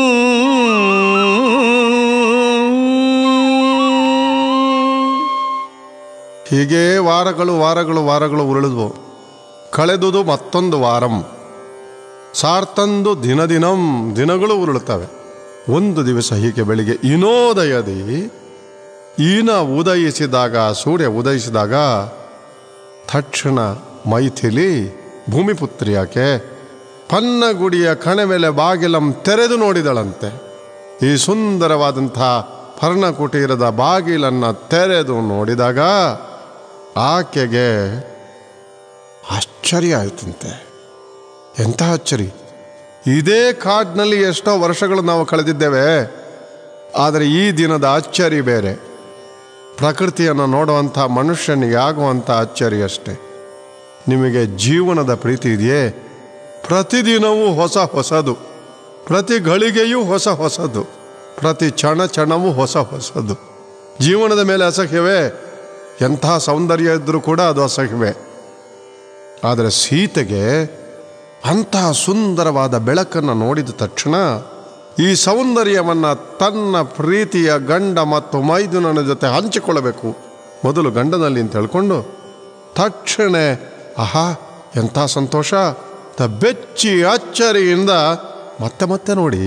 Speaker 2: ಹೀಗೇ ವಾರಗಳು ವಾರಗಳು ವಾರಗಳು ಉರುಳಿದ್ವು ಕಳೆದುದು ಮತ್ತೊಂದು ವಾರಂ ಸಾರ್ತಂದು ದಿನ ದಿನಂ ದಿನಗಳು ಉರುಳುತ್ತವೆ ಒಂದು ದಿವಸ ಹೀಗೆ ಬೆಳಿಗ್ಗೆ ಇನೋದಯದಿ ಈನ ಉದಯಿಸಿದಾಗ ಸೂರ್ಯ ಉದಯಿಸಿದಾಗ ತಕ್ಷಣ ಮೈಥಿಲಿ ಭೂಮಿಪುತ್ರಿಯಾಕೆ ಪನ್ನಗುಡಿಯ ಕಣೆ ಮೇಲೆ ಬಾಗಿಲಂ ತೆರೆದು ನೋಡಿದಳಂತೆ ಈ ಸುಂದರವಾದಂಥ ಪರ್ಣಕುಟೀರದ ಬಾಗಿಲನ್ನು ತೆರೆದು ನೋಡಿದಾಗ ಆಕೆಗೆ ಆಶ್ಚರ್ಯ ಆಯ್ತಂತೆ ಎಂಥ ಆಶ್ಚರ್ಯ ಇದೇ ಕಾಡಿನಲ್ಲಿ ಎಷ್ಟೋ ವರ್ಷಗಳು ನಾವು ಕಳೆದಿದ್ದೇವೆ ಆದರೆ ಈ ದಿನದ ಆಶ್ಚರ್ಯ ಬೇರೆ ಪ್ರಕೃತಿಯನ್ನು ನೋಡುವಂಥ ಮನುಷ್ಯನಿಗೆ ಆಗುವಂಥ ಆಶ್ಚರ್ಯ ಅಷ್ಟೇ ನಿಮಗೆ ಜೀವನದ ಪ್ರೀತಿ ಇದೆಯೇ ಪ್ರತಿದಿನವೂ ಹೊಸ ಹೊಸದು ಪ್ರತಿ ಗಳಿಗೆಯೂ ಹೊಸ ಹೊಸದು ಪ್ರತಿ ಕ್ಷಣ ಕ್ಷಣವೂ ಹೊಸ ಹೊಸದು ಜೀವನದ ಮೇಲೆ ಅಸಹ್ಯವೇ ಎಂಥ ಸೌಂದರ್ಯ ಇದ್ದರೂ ಕೂಡ ಅದು ಅಸಹ್ಯವೇ ಆದರೆ ಸೀತೆಗೆ ಅಂತಹ ಸುಂದರವಾದ ಬೆಳಕನ್ನು ನೋಡಿದ ತಕ್ಷಣ ಈ ಸೌಂದರ್ಯವನ್ನು ತನ್ನ ಪ್ರೀತಿಯ ಗಂಡ ಮತ್ತು ಮೈದುನನ ಜೊತೆ ಹಂಚಿಕೊಳ್ಳಬೇಕು ಮೊದಲು ಗಂಡನಲ್ಲಿ ಅಂತ ಹೇಳ್ಕೊಂಡು ತಕ್ಷಣ ಆಹಾ ಎಂಥ ಸಂತೋಷ ತ ಬೆಚ್ಚಿ ಅಚ್ಚರಿಯಿಂದ ಮತ್ತೆ ಮತ್ತೆ ನೋಡಿ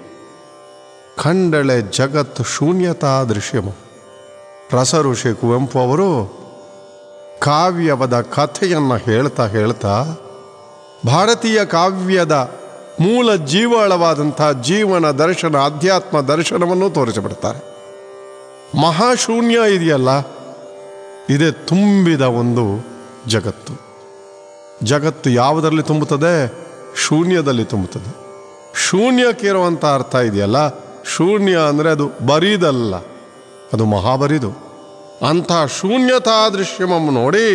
Speaker 2: ಕಂಡಳೆ ಜಗತ್ತು ಶೂನ್ಯತಾ ದೃಶ್ಯಮು ರಸಋಷಿ ಕುವೆಂಪು ಅವರು ಕಾವ್ಯವದ ಕಥೆಯನ್ನು ಹೇಳ್ತಾ ಹೇಳ್ತಾ ಭಾರತೀಯ ಕಾವ್ಯದ ಮೂಲ ಜೀವಾಳವಾದಂಥ ಜೀವನ ದರ್ಶನ ಅಧ್ಯಾತ್ಮ ದರ್ಶನವನ್ನು ತೋರಿಸಿಬಿಡ್ತಾರೆ ಮಹಾಶೂನ್ಯ ಇದೆಯಲ್ಲ ಇದೇ ತುಂಬಿದ ಒಂದು ಜಗತ್ತು ಜಗತ್ತು ಯಾವುದರಲ್ಲಿ ತುಂಬುತ್ತದೆ ಶೂನ್ಯದಲ್ಲಿ ತುಂಬುತ್ತದೆ ಶೂನ್ಯಕ್ಕೆ ಇರುವಂಥ ಅರ್ಥ ಇದೆಯಲ್ಲ ಶೂನ್ಯ ಅಂದರೆ ಅದು ಬರೀದಲ್ಲ ಅದು ಮಹಾಬರಿದು ಅಂಥ ಶೂನ್ಯತಾ ದೃಶ್ಯಮನ್ನು ನೋಡಿ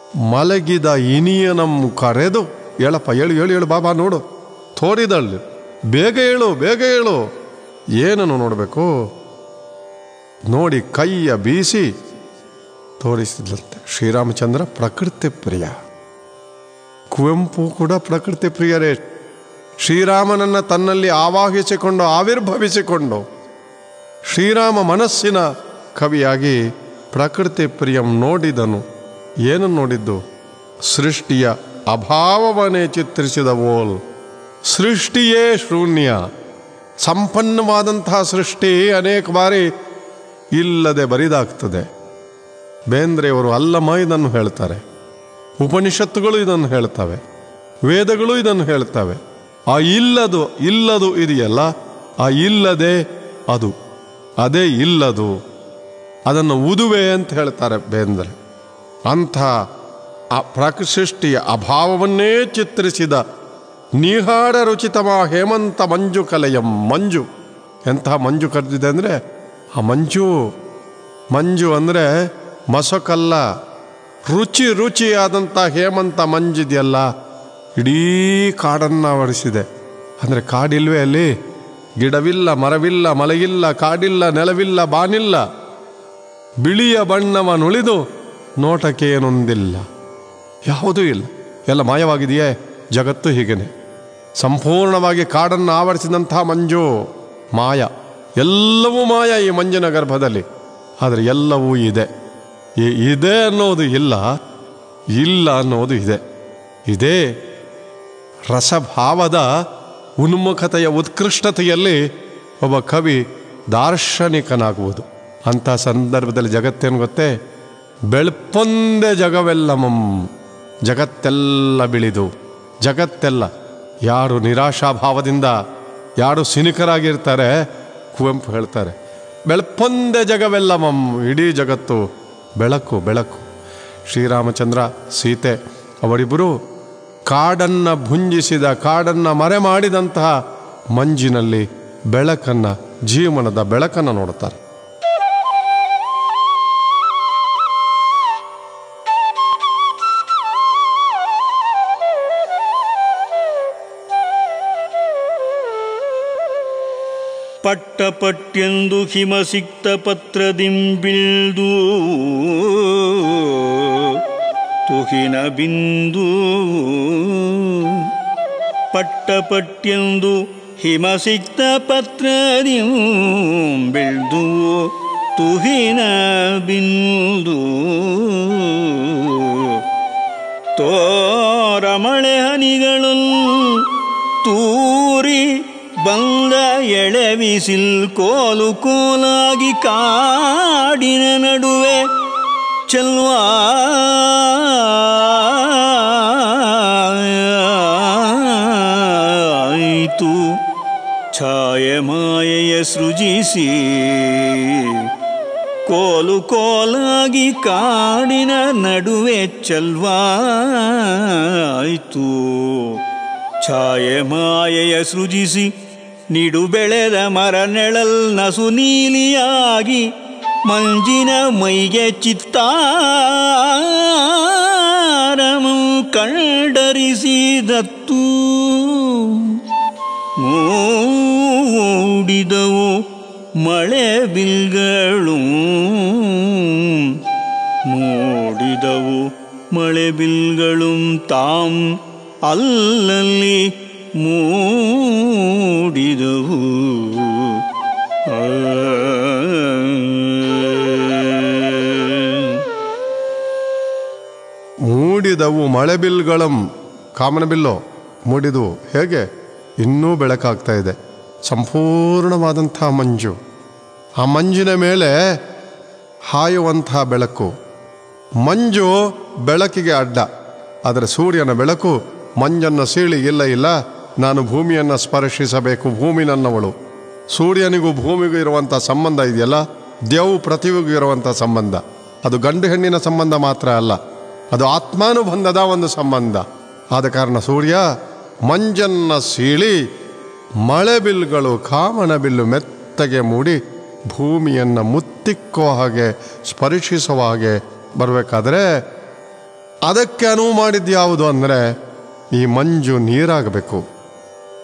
Speaker 2: ಮಲಗಿದ ಇನಿಯನಂ ಕರೆದು ಹೇಳಪ್ಪ ಹೇಳು ಹೇಳು ಹೇಳು ಬಾಬಾ ನೋಡು ತೋರಿದಳು ಬೇಗ ಹೇಳು ಬೇಗ ಹೇಳು ಏನನ್ನು ನೋಡಬೇಕು ನೋಡಿ ಕೈಯ ಬೀಸಿ ತೋರಿಸಿದ್ಲಂತೆ ಶ್ರೀರಾಮಚಂದ್ರ ಪ್ರಕೃತಿ ಪ್ರಿಯ ಕುವೆಂಪು ಕೂಡ ಪ್ರಕೃತಿ ಪ್ರಿಯರೇ ಶ್ರೀರಾಮನನ್ನ ತನ್ನಲ್ಲಿ ಆವಾಹಿಸಿಕೊಂಡು ಆವಿರ್ಭವಿಸಿಕೊಂಡು ಶ್ರೀರಾಮ ಮನಸ್ಸಿನ ಕವಿಯಾಗಿ ಪ್ರಕೃತಿ ಪ್ರಿಯಂ ನೋಡಿದನು ಏನು ನೋಡಿದ್ದು ಸೃಷ್ಟಿಯ ಅಭಾವವನ್ನೇ ಚಿತ್ರಿಸಿದ ಓಲ್ ಸೃಷ್ಟಿಯೇ ಶೂನ್ಯ ಸಂಪನ್ನವಾದಂತಹ ಸೃಷ್ಟಿ ಅನೇಕ ಬಾರಿ ಇಲ್ಲದೆ ಬರಿದಾಗ್ತದೆ ಬೇಂದ್ರೆಯವರು ಅಲ್ಲಮ ಇದನ್ನು ಹೇಳ್ತಾರೆ ಉಪನಿಷತ್ತುಗಳು ಇದನ್ನು ಹೇಳ್ತವೆ ವೇದಗಳು ಇದನ್ನು ಹೇಳ್ತವೆ ಆ ಇಲ್ಲದು ಇಲ್ಲದು ಇದೆಯಲ್ಲ ಆ ಇಲ್ಲದೆ ಅದು ಅದೇ ಇಲ್ಲದು ಅದನ್ನು ಉದುವೆ ಅಂತ ಹೇಳ್ತಾರೆ ಬೇಂದ್ರೆ ಅಂಥ ಆ ಪ್ರಕೃಷ್ಟಿಯ ಅಭಾವವನ್ನೇ ಚಿತ್ರಿಸಿದ ನೀಹಾಡ ರುಚಿತಮ ಹೇಮಂತ ಮಂಜು ಕಲೆಯಂ ಮಂಜು ಎಂತಹ ಮಂಜು ಕರೆದಿದೆ ಅಂದರೆ ಆ ಮಂಜು ಮಂಜು ಅಂದರೆ ಮಸಕಲ್ಲ ರುಚಿ ರುಚಿಯಾದಂಥ ಹೇಮಂತ ಮಂಜಿದೆಯಲ್ಲ ಇಡೀ ಕಾಡನ್ನು ಆವರಿಸಿದೆ ಅಂದರೆ ಕಾಡಿಲ್ವೇ ಅಲ್ಲಿ ಗಿಡವಿಲ್ಲ ಮರವಿಲ್ಲ ಮಲೆಯಿಲ್ಲ ಕಾಡಿಲ್ಲ ನೆಲವಿಲ್ಲ ಬಾನಿಲ್ಲ ಬಿಳಿಯ ಬಣ್ಣವನ್ನುಳಿದು ನೋಟಕ್ಕೆ ಏನೊಂದಿಲ್ಲ ಯಾವುದೂ ಇಲ್ಲ ಎಲ್ಲ ಮಾಯವಾಗಿದೆಯೇ ಜಗತ್ತು ಹೀಗೇನೆ ಸಂಪೂರ್ಣವಾಗಿ ಕಾಡನ್ನು ಆವರಿಸಿದಂತಹ ಮಂಜು ಮಾಯ ಎಲ್ಲವೂ ಮಾಯ ಈ ಮಂಜಿನ ಗರ್ಭದಲ್ಲಿ ಆದರೆ ಎಲ್ಲವೂ ಇದೆ ಈ ಇದೆ ಅನ್ನೋದು ಇಲ್ಲ ಇಲ್ಲ ಅನ್ನೋದು ಇದೆ ಇದೇ ರಸಭಾವದ ಉನ್ಮುಖತೆಯ ಉತ್ಕೃಷ್ಟತೆಯಲ್ಲಿ ಒಬ್ಬ ಕವಿ ದಾರ್ಶನಿಕನಾಗುವುದು ಅಂಥ ಸಂದರ್ಭದಲ್ಲಿ ಜಗತ್ತೇನು ಗೊತ್ತೇ ಬೆಳ್ಪೊಂದೆ ಜಗವೆಲ್ಲಮಂ ಜಗತ್ತೆಲ್ಲ ಬಿಳಿದು ಜಗತ್ತೆಲ್ಲ ಯಾರು ನಿರಾಶಾಭಾವದಿಂದ ಯಾರು ಸಿನಿಕರಾಗಿರ್ತಾರೆ ಕುವೆಂಪು ಹೇಳ್ತಾರೆ ಬೆಳ್ಪೊಂದೆ ಜಗವೆಲ್ಲಮಂ ಇಡೀ ಜಗತ್ತು ಬೆಳಕು ಬೆಳಕು ಶ್ರೀರಾಮಚಂದ್ರ ಸೀತೆ ಅವರಿಬ್ಬರು ಕಾಡನ್ನು ಭುಂಜಿಸಿದ ಕಾಡನ್ನು ಮರೆ ಮಾಡಿದಂತಹ ಮಂಜಿನಲ್ಲಿ ಬೆಳಕನ್ನು ಜೀವನದ ಬೆಳಕನ್ನು ನೋಡುತ್ತಾರೆ
Speaker 1: ಪಟ್ಟ ಪಟ್ಯೆಂದು ಹಿಮ ಸಿಕ್ತ ಪತ್ರದಿಂಬಿಳ್ದು ತುಹಿನ ಬಿಂದು ಪಟ್ಟ ಪಟ್ಯೆಂದು ಹಿಮ ಸಿಕ್ತ ಪತ್ರದಿಂಬಿಳ್ದು ತುಹಿನ ಬಿಂದು ತೋರಮಳೆ ಹನಿಗಳು ತೂರಿ ಬಂದ ಎಳೆವಿಸಿಲ್ ಕೋಲು ಕೋಲಾಗಿ ಕಾಡಿನ ನಡುವೆ ಚೆಲ್ವಾ ಆಯಿತು ಛಾಯೆ ಮಾಯೆಯ ಸೃಜಿಸಿ ಕೋಲು ಕೋಲಾಗಿ ಕಾಡಿನ ನಡುವೆ ಚೆಲ್ವಾಯಿತು ಛಾಯೆ ಮಾಯೆಯ ಸೃಜಿಸಿ ನಿಡು ಬೆಳೆದ ಮರ ನೆಳಲ್ ನಸು ನೀಲಿಯಾಗಿ ಮಂಜಿನ ಮೈಗೆ ಚಿತ್ತಾರಮು ಕಂಡರಿಸಿದತ್ತು ಮೂಡಿದವು ಮಳೆ ಬಿಲ್ಗಳು ಮೂಡಿದವು ಮಳೆ ಬಿಲ್ಗಳು ತಾಂ ಅಲ್ಲಲ್ಲಿ ಮೂಡಿದವು ಆ.
Speaker 2: ಮೂಡಿದವು ಮಳೆಬಿಲ್ಗಳಂ ಕಾಮನಬಿಲ್ಲು ಮೂಡಿದವು ಹೇಗೆ ಇನ್ನೂ ಬೆಳಕಾಗ್ತಾ ಇದೆ ಸಂಪೂರ್ಣವಾದಂಥ ಮಂಜು ಆ ಮಂಜಿನ ಮೇಲೆ ಹಾಯುವಂಥ ಬೆಳಕು ಮಂಜು ಬೆಳಕಿಗೆ ಅಡ್ಡ ಆದರೆ ಸೂರ್ಯನ ಬೆಳಕು ಮಂಜನ್ನು ಸೀಳಿ ಇಲ್ಲ ಇಲ್ಲ ನಾನು ಭೂಮಿಯನ್ನು ಸ್ಪರ್ಶಿಸಬೇಕು ಭೂಮಿ ನನ್ನವಳು ಸೂರ್ಯನಿಗೂ ಭೂಮಿಗೂ ಇರುವಂಥ ಸಂಬಂಧ ಇದೆಯಲ್ಲ ದೇವು ಪೃಥ್ವಿಗೂ ಇರುವಂಥ ಸಂಬಂಧ ಅದು ಗಂಡು ಹೆಣ್ಣಿನ ಸಂಬಂಧ ಮಾತ್ರ ಅಲ್ಲ ಅದು ಆತ್ಮಾನುಬಂಧದ ಒಂದು ಸಂಬಂಧ ಆದ ಕಾರಣ ಸೂರ್ಯ ಮಂಜನ್ನ ಸೀಳಿ ಮಳೆ ಬಿಲ್ಗಳು ಕಾಮನ ಬಿಲ್ಲು ಮೆತ್ತಗೆ ಮೂಡಿ ಭೂಮಿಯನ್ನು ಮುತ್ತಿಕ್ಕೋ ಹಾಗೆ ಸ್ಪರ್ಶಿಸುವ ಹಾಗೆ ಬರಬೇಕಾದ್ರೆ ಅದಕ್ಕೆ ಅನುವು ಮಾಡಿದ್ದು ಯಾವುದು ಅಂದರೆ ಈ ಮಂಜು ನೀರಾಗಬೇಕು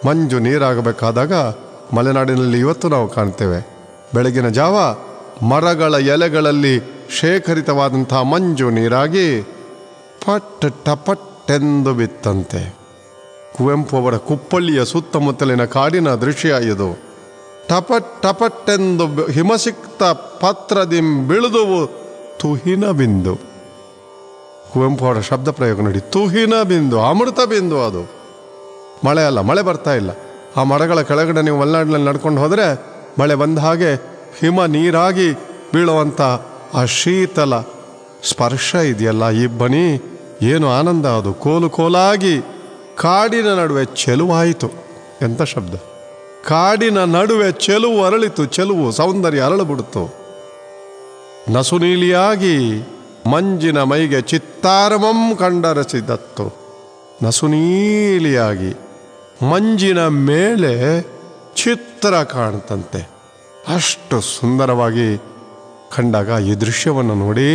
Speaker 2: ಮಂಜು ನೀರಾಗಬೇಕಾದಾಗ ಮಲೆನಾಡಿನಲ್ಲಿ ಇವತ್ತು ನಾವು ಕಾಣ್ತೇವೆ ಬೆಳಗಿನ ಜಾವ ಮರಗಳ ಎಲೆಗಳಲ್ಲಿ ಶೇಖರಿತವಾದಂಥ ಮಂಜು ನೀರಾಗಿ ಪಟ್ ಟಪಟ್ಟೆಂದು ಬಿತ್ತಂತೆ ಕುವೆಂಪು ಅವರ ಕುಪ್ಪಳ್ಳಿಯ ಸುತ್ತಮುತ್ತಲಿನ ಕಾಡಿನ ದೃಶ್ಯ ಇದು ಟಪಟ್ ಟಪಟ್ಟೆಂದು ಬ- ಹಿಮಸಿಕ್ತ ಪತ್ರದಿಂ ಬಿಳಿದುವು ತುಹಿನ ಬಿಂದು ಕುವೆಂಪು ಅವರ ಶಬ್ದ ಪ್ರಯೋಗ ನೋಡಿ ತುಹಿನ ಬಿಂದು ಅಮೃತ ಬಿಂದು ಅದು ಮಳೆ ಅಲ್ಲ ಮಳೆ ಬರ್ತಾ ಇಲ್ಲ ಆ ಮರಗಳ ಕೆಳಗಡೆ ನೀವು ಮಲೆನಾಡಿನಲ್ಲಿ ನಡ್ಕೊಂಡು ಹೋದರೆ ಮಳೆ ಬಂದ ಹಾಗೆ ಹಿಮ ನೀರಾಗಿ ಬೀಳುವಂಥ ಆ ಶೀತಲ ಸ್ಪರ್ಶ ಇದೆಯಲ್ಲ ಇಬ್ಬನಿ ಏನು ಆನಂದ ಅದು ಕೋಲು ಕೋಲಾಗಿ ಕಾಡಿನ ನಡುವೆ ಚೆಲುವಾಯಿತು ಎಂಥ ಶಬ್ದ ಕಾಡಿನ ನಡುವೆ ಚೆಲುವು ಅರಳಿತು ಚೆಲುವು ಸೌಂದರ್ಯ ಅರಳುಬಿಡ್ತು ನಸುನೀಲಿಯಾಗಿ ಮಂಜಿನ ಮೈಗೆ ಚಿತ್ತಾರಮಂ ಕಂಡರಸಿದತ್ತು ನಸುನೀಲಿಯಾಗಿ ಮಂಜಿನ ಮೇಲೆ ಚಿತ್ರ ಕಾಣ್ತಂತೆ ಅಷ್ಟು ಸುಂದರವಾಗಿ ಕಂಡಾಗ ಈ ದೃಶ್ಯವನ್ನು ನೋಡಿ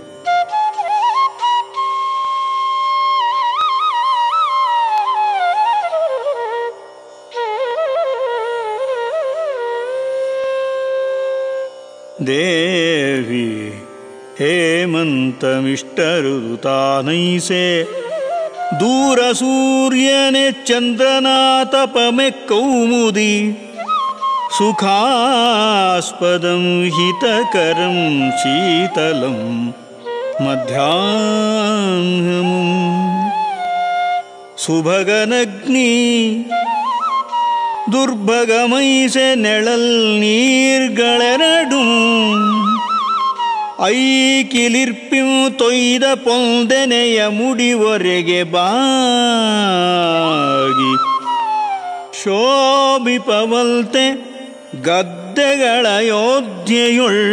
Speaker 1: ದೇವಿ ಹೇಮಂತಮಿಷ್ಟರುದುತಾನೈಸೆ ದೂರ ಸೂರ್ಯನೆ ಚಂದ್ರನಾತಪಮೆ ಕೌಮುದಿ ಸುಖಾಸ್ಪದಂ ಹಿತಕರಂ ಶೀತಲಂ ಮಧ್ಯಾಹ್ನಮಂ ಸುಭಗನಗ್ನಿ ದುರ್ಭಗಮೈಸೆ ನೆಳಲ್ ನೀರ್ಗಳೆರಡುಂ ಐಕಿಲಿರ್ಪಿಂ ತೊಯ್ದ ಪೊಂದೆನೆಯ ಮುಡಿವರೆಗೆ ಬಾಗಿ ಶೋಭಿಪವಲ್ತೆ ಗದ್ದೆಗಳ ಯೋಧ್ಯೆಯುಳ್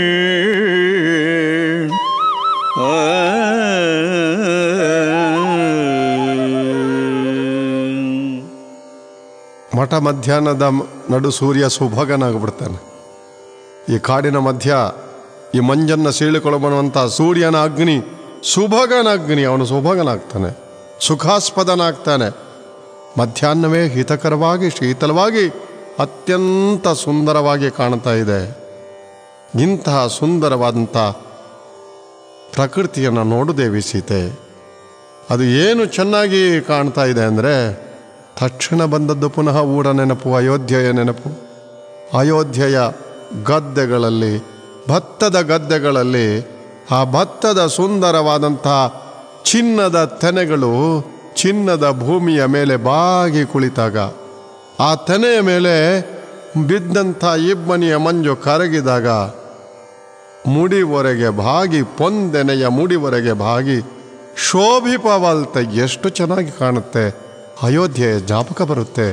Speaker 2: ಮಠ ಮಧ್ಯಾಹ್ನದ ಮ- ನಡು ಸೂರ್ಯ ಸುಭಗನಾಗ್ಬಿಡ್ತಾನೆ ಈ ಕಾಡಿನ ಮಧ್ಯ ಈ ಮಂಜನ್ನು ಸೀಳಿಕೊಳ್ಳಬರುವಂಥ ಸೂರ್ಯನ ಅಗ್ನಿ ಸುಭಗನ ಅಗ್ನಿ ಅವನು ಸುಭಗನಾಗ್ತಾನೆ ಸುಖಾಸ್ಪದನಾಗ್ತಾನೆ ಮಧ್ಯಾಹ್ನವೇ ಹಿತಕರವಾಗಿ ಶೀತಲವಾಗಿ ಅತ್ಯಂತ ಸುಂದರವಾಗಿ ಕಾಣ್ತಾ ಇದೆ ಇಂತಹ ಸುಂದರವಾದಂಥ ಪ್ರಕೃತಿಯನ್ನು ನೋಡು ದೇವಿ ಸೀತೆ ಅದು ಏನು ಚೆನ್ನಾಗಿ ಕಾಣ್ತಾ ಇದೆ ಅಂದರೆ ತಕ್ಷಣ ಬಂದದ್ದು ಪುನಃ ಊರ ನೆನಪು ಅಯೋಧ್ಯೆಯ ನೆನಪು ಅಯೋಧ್ಯೆಯ ಗದ್ದೆಗಳಲ್ಲಿ ಭತ್ತದ ಗದ್ದೆಗಳಲ್ಲಿ ಆ ಭತ್ತದ ಸುಂದರವಾದಂಥ ಚಿನ್ನದ ತೆನೆಗಳು ಚಿನ್ನದ ಭೂಮಿಯ ಮೇಲೆ ಬಾಗಿ ಕುಳಿತಾಗ ಆ ತೆನೆಯ ಮೇಲೆ ಬಿದ್ದಂಥ ಇಬ್ಬನಿಯ ಮಂಜು ಕರಗಿದಾಗ ಮುಡಿವರೆಗೆ ಭಾಗಿ ಪೊಂದೆನೆಯ ಮುಡಿವರೆಗೆ ಭಾಗಿ ಶೋಭಿಪವಲ್ತೆ ಎಷ್ಟು ಚೆನ್ನಾಗಿ ಕಾಣುತ್ತೆ ಅಯೋಧ್ಯೆ ಜ್ಞಾಪಕ ಬರುತ್ತೆ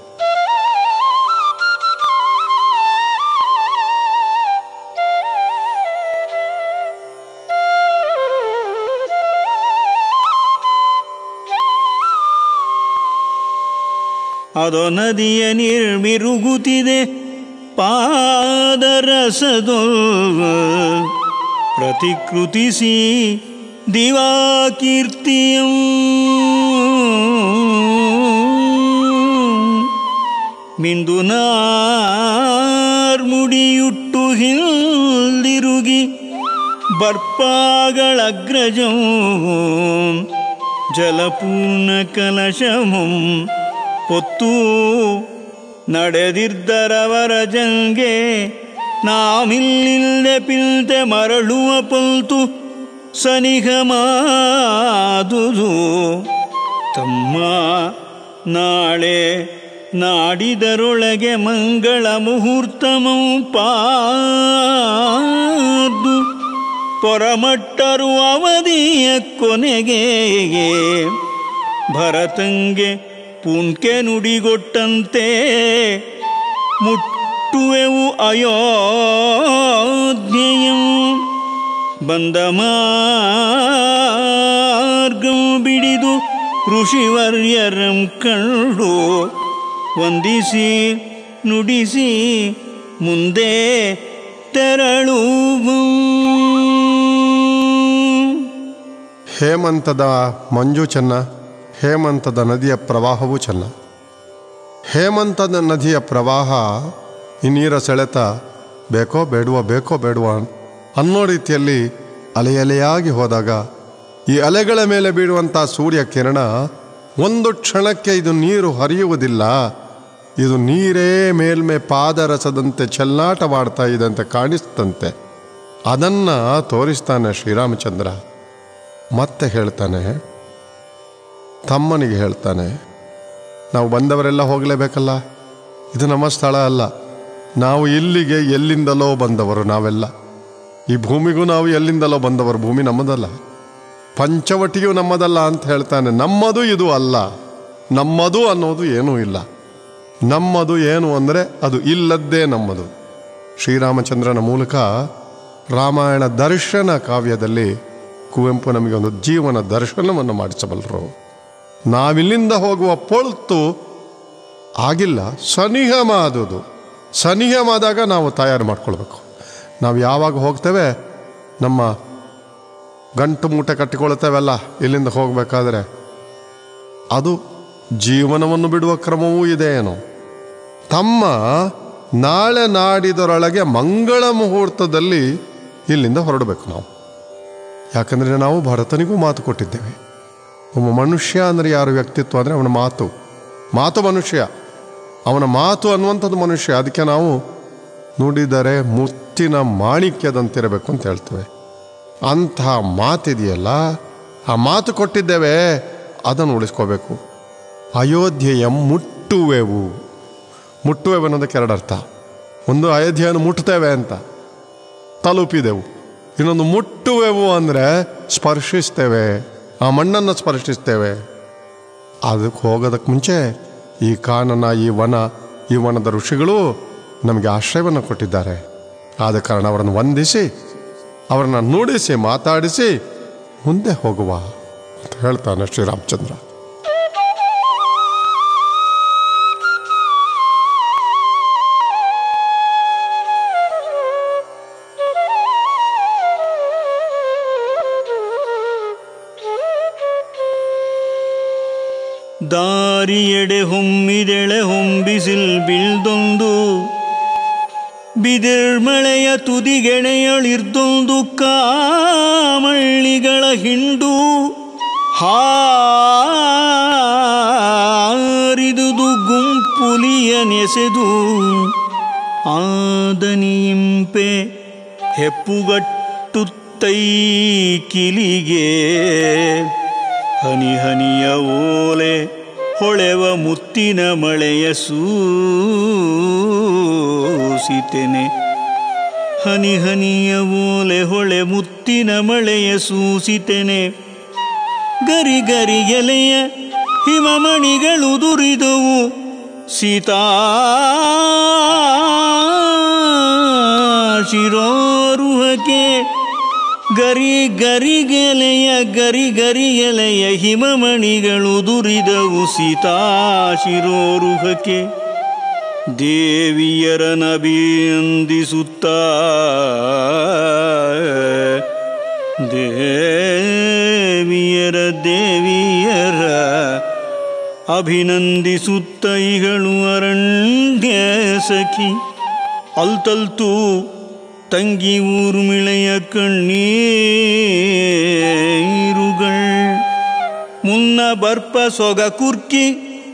Speaker 1: ಅದೋ ನದಿಯ ನಿರ್ಮಿರುಗುತ್ತಿದೆ ಪಾದರಸದೋ ಪ್ರತಿಕೃತಿಸಿ ದಿವಾಕೀರ್ತಿಯಂ ಮಿಂದು ನಾರ್ಮುಡಿಯುಟ್ಟು ಹಿಂದಿರುಗಿ ಬರ್ಪಾಗಳಗ್ರಜಂ ಜಲಪೂರ್ಣ ಕಲಶಮಂ ಪೊತ್ತು ನಡೆದಿದ್ದರವರ ಜಂಗೆ ನಾಮಿಲ್ಲಿಲ್ದೆ ಪಿಲ್ತೆ ಮರಳುವ ಪಲ್ತು ಸನಿಹ ಮಾದುದು ತಮ್ಮ ನಾಳೆ ನಾಡಿದರೊಳಗೆ ಮಂಗಳ ಮುಹೂರ್ತಮಂ ಪಾದು ಪೊರಮಟ್ಟರು ಅವಧಿಯ ಕೊನೆಗೆ ಭರತಂಗೆ ಪುಂಕೆ ನುಡಿಗೊಟ್ಟಂತೆ ಮುಟ್ಟುವೆವು ಅಯೋಧ್ಯೆಯಂ ಬಂದ ಮಾರ್ಗಂ ಬಿಡಿದು ಋಷಿವರ್ಯರಂ ಕಂಡು ವಂದಿಸಿ ನುಡಿಸಿ ಮುಂದೆ ತೆರಳುವು
Speaker 2: ಹೇಮಂತದ ಮಂಜು ಚೆನ್ನ ಹೇಮಂತದ ನದಿಯ ಪ್ರವಾಹವೂ ಚೆನ್ನ ಹೇಮಂತದ ನದಿಯ ಪ್ರವಾಹ ಈ ನೀರ ಸೆಳೆತ ಬೇಕೋ ಬೇಡುವ ಬೇಕೋ ಬೇಡುವ ಅನ್ನೋ ರೀತಿಯಲ್ಲಿ ಅಲೆ ಅಲೆಯಾಗಿ ಹೋದಾಗ ಈ ಅಲೆಗಳ ಮೇಲೆ ಬೀಳುವಂಥ ಸೂರ್ಯ ಕಿರಣ ಒಂದು ಕ್ಷಣಕ್ಕೆ ಇದು ನೀರು ಹರಿಯುವುದಿಲ್ಲ ಇದು ನೀರೇ ಮೇಲ್ಮೆ ಪಾದರಸದಂತೆ ಚೆಲ್ಲಾಟವಾಡ್ತಾ ಇದೆ ಅಂತ ಕಾಣಿಸ್ತಂತೆ ಅದನ್ನು ತೋರಿಸ್ತಾನೆ ಶ್ರೀರಾಮಚಂದ್ರ ಮತ್ತೆ ಹೇಳ್ತಾನೆ ತಮ್ಮನಿಗೆ ಹೇಳ್ತಾನೆ ನಾವು ಬಂದವರೆಲ್ಲ ಹೋಗಲೇಬೇಕಲ್ಲ ಇದು ನಮ್ಮ ಸ್ಥಳ ಅಲ್ಲ ನಾವು ಇಲ್ಲಿಗೆ ಎಲ್ಲಿಂದಲೋ ಬಂದವರು ನಾವೆಲ್ಲ ಈ ಭೂಮಿಗೂ ನಾವು ಎಲ್ಲಿಂದಲೋ ಬಂದವರು ಭೂಮಿ ನಮ್ಮದಲ್ಲ ಪಂಚವಟಿಯು ನಮ್ಮದಲ್ಲ ಅಂತ ಹೇಳ್ತಾನೆ ನಮ್ಮದು ಇದು ಅಲ್ಲ ನಮ್ಮದು ಅನ್ನೋದು ಏನೂ ಇಲ್ಲ ನಮ್ಮದು ಏನು ಅಂದರೆ ಅದು ಇಲ್ಲದ್ದೇ ನಮ್ಮದು ಶ್ರೀರಾಮಚಂದ್ರನ ಮೂಲಕ ರಾಮಾಯಣ ದರ್ಶನ ಕಾವ್ಯದಲ್ಲಿ ಕುವೆಂಪು ನಮಗೆ ಒಂದು ಜೀವನ ದರ್ಶನವನ್ನು ಮಾಡಿಸಬಲ್ಲರು ನಾವಿಲ್ಲಿಂದ ಹೋಗುವ ಪೊಳ್ತು ಆಗಿಲ್ಲ ಸನಿಹಮಾದುದು ಸನಿಹಮಾದಾಗ ನಾವು ತಯಾರು ಮಾಡ್ಕೊಳ್ಬೇಕು ನಾವು ಯಾವಾಗ ಹೋಗ್ತೇವೆ ನಮ್ಮ ಗಂಟು ಮೂಟೆ ಕಟ್ಟಿಕೊಳ್ತೇವಲ್ಲ ಇಲ್ಲಿಂದ ಹೋಗಬೇಕಾದ್ರೆ ಅದು ಜೀವನವನ್ನು ಬಿಡುವ ಕ್ರಮವೂ ಇದೆ ಏನೋ ತಮ್ಮ ನಾಳೆ ನಾಡಿದರೊಳಗೆ ಮಂಗಳ ಮುಹೂರ್ತದಲ್ಲಿ ಇಲ್ಲಿಂದ ಹೊರಡಬೇಕು ನಾವು ಯಾಕಂದರೆ ನಾವು ಭರತನಿಗೂ ಮಾತು ಕೊಟ್ಟಿದ್ದೇವೆ ಒಬ್ಬ ಮನುಷ್ಯ ಅಂದರೆ ಯಾರು ವ್ಯಕ್ತಿತ್ವ ಅಂದರೆ ಅವನ ಮಾತು ಮಾತು ಮನುಷ್ಯ ಅವನ ಮಾತು ಅನ್ನುವಂಥದ್ದು ಮನುಷ್ಯ ಅದಕ್ಕೆ ನಾವು ನುಡಿದರೆ ಮುತ್ತಿನ ಮಾಣಿಕ್ಯದಂತಿರಬೇಕು ಅಂತ ಹೇಳ್ತೇವೆ ಅಂತಹ ಮಾತಿದೆಯಲ್ಲ ಆ ಮಾತು ಕೊಟ್ಟಿದ್ದೇವೆ ಅದನ್ನು ಉಳಿಸ್ಕೋಬೇಕು ಅಯೋಧ್ಯೆಯ ಮುಟ್ಟುವೆವು ಮುಟ್ಟುವೆವು ಅನ್ನೋದಕ್ಕೆ ಎರಡು ಅರ್ಥ ಒಂದು ಅಯೋಧ್ಯೆಯನ್ನು ಮುಟ್ತೇವೆ ಅಂತ ತಲುಪಿದೆವು ಇನ್ನೊಂದು ಮುಟ್ಟುವೆವು ಅಂದರೆ ಸ್ಪರ್ಶಿಸ್ತೇವೆ ಆ ಮಣ್ಣನ್ನು ಸ್ಪರ್ಶಿಸ್ತೇವೆ ಅದಕ್ಕೆ ಹೋಗೋದಕ್ಕೆ ಮುಂಚೆ ಈ ಕಾನನ ಈ ವನ ಈ ವನದ ಋಷಿಗಳು ನಮಗೆ ಆಶ್ರಯವನ್ನು ಕೊಟ್ಟಿದ್ದಾರೆ ಆದ ಕಾರಣ ಅವರನ್ನು ವಂದಿಸಿ ಅವರನ್ನು ನುಡಿಸಿ ಮಾತಾಡಿಸಿ ಮುಂದೆ ಹೋಗುವ ಅಂತ ಹೇಳ್ತಾನೆ ಶ್ರೀರಾಮಚಂದ್ರ
Speaker 1: ದಾರಿಯೆಡೆ ಹೊಮ್ಮಿದೆಳೆ ಹೊಂಬಿಸಿಲ್ ಬೀಳ್ದೊಂದು ಬಿದಿರ್ಮಳೆಯ ತುದಿಗೆಣೆಯಳಿರ್ದೊಂದು ಕಾಮಳ್ಳಿಗಳ ಹಿಂಡು ಹಾರಿದುದು ಗುಂಪುಲಿಯ ನೆಸೆದು ಆದನಿಯಿಂಪೆ ಹೆಪ್ಪುಗಟ್ಟುತ್ತೈ ಕಿಲಿಗೆ ಹನಿ ಹನಿಯ ಓಲೆ ಹೊಳೆವ ಮುತ್ತಿನ ಮಳೆಯ ಸೂಸಿತೆನೆ ಹನಿ ಹನಿಯ ಓಲೆ ಹೊಳೆ ಮುತ್ತಿನ ಮಳೆಯ ಸೂಸಿತೆನೆ ಗರಿ ಗರಿ ಎಲೆಯ ಹಿಮಮಣಿಗಳು ದುರಿದವು ಸೀತಾ ಶಿರೋರುಹಕ್ಕೆ ಗರಿ ಗರಿಗೆಲೆಯ ಗರಿ ಗರಿಗೆಲೆಯ ಹಿಮಮಣಿಗಳು ದುರಿದವು ಸೀತಾ ಶಿರೋರುಹಕ್ಕೆ ದೇವಿಯರನಭಿನಂದಿಸುತ್ತ ದೇವಿಯರ ದೇವಿಯರ ಅಭಿನಂದಿಸುತ್ತ ಇಗಳು ಅರಣ್ಯ ಸಖಿ ಅಲ್ತಲ್ತು ತಂಗಿ ಊರ್ಮಿಳೆಯ ಕಣ್ಣೀರುಗಳ್ ಮುನ್ನ ಬರ್ಪ ಸೊಗ ಕುರ್ಕಿ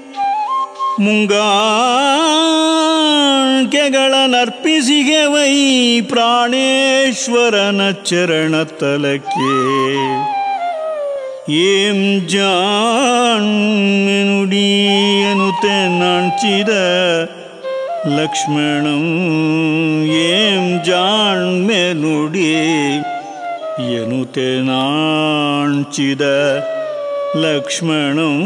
Speaker 1: ಮುಂಗಾಂಕೆಗಳ ನರ್ಪಿಸಿಗೆ ವೈ ಪ್ರಾಣೇಶ್ವರನ ಚರಣ ತಲಕ್ಕೆ ಏಂ ಜಾಣ್ಮೆನುಡಿಯನುತೆ ನಾಣ್ಚಿದ ಲಕ್ಷ್ಮಣಂ ಏಂ ಜಾಣ್ಮೆನುಡಿ ಎನುತೆ ನಾಣ್ಚಿದ ಲಕ್ಷ್ಮಣಂ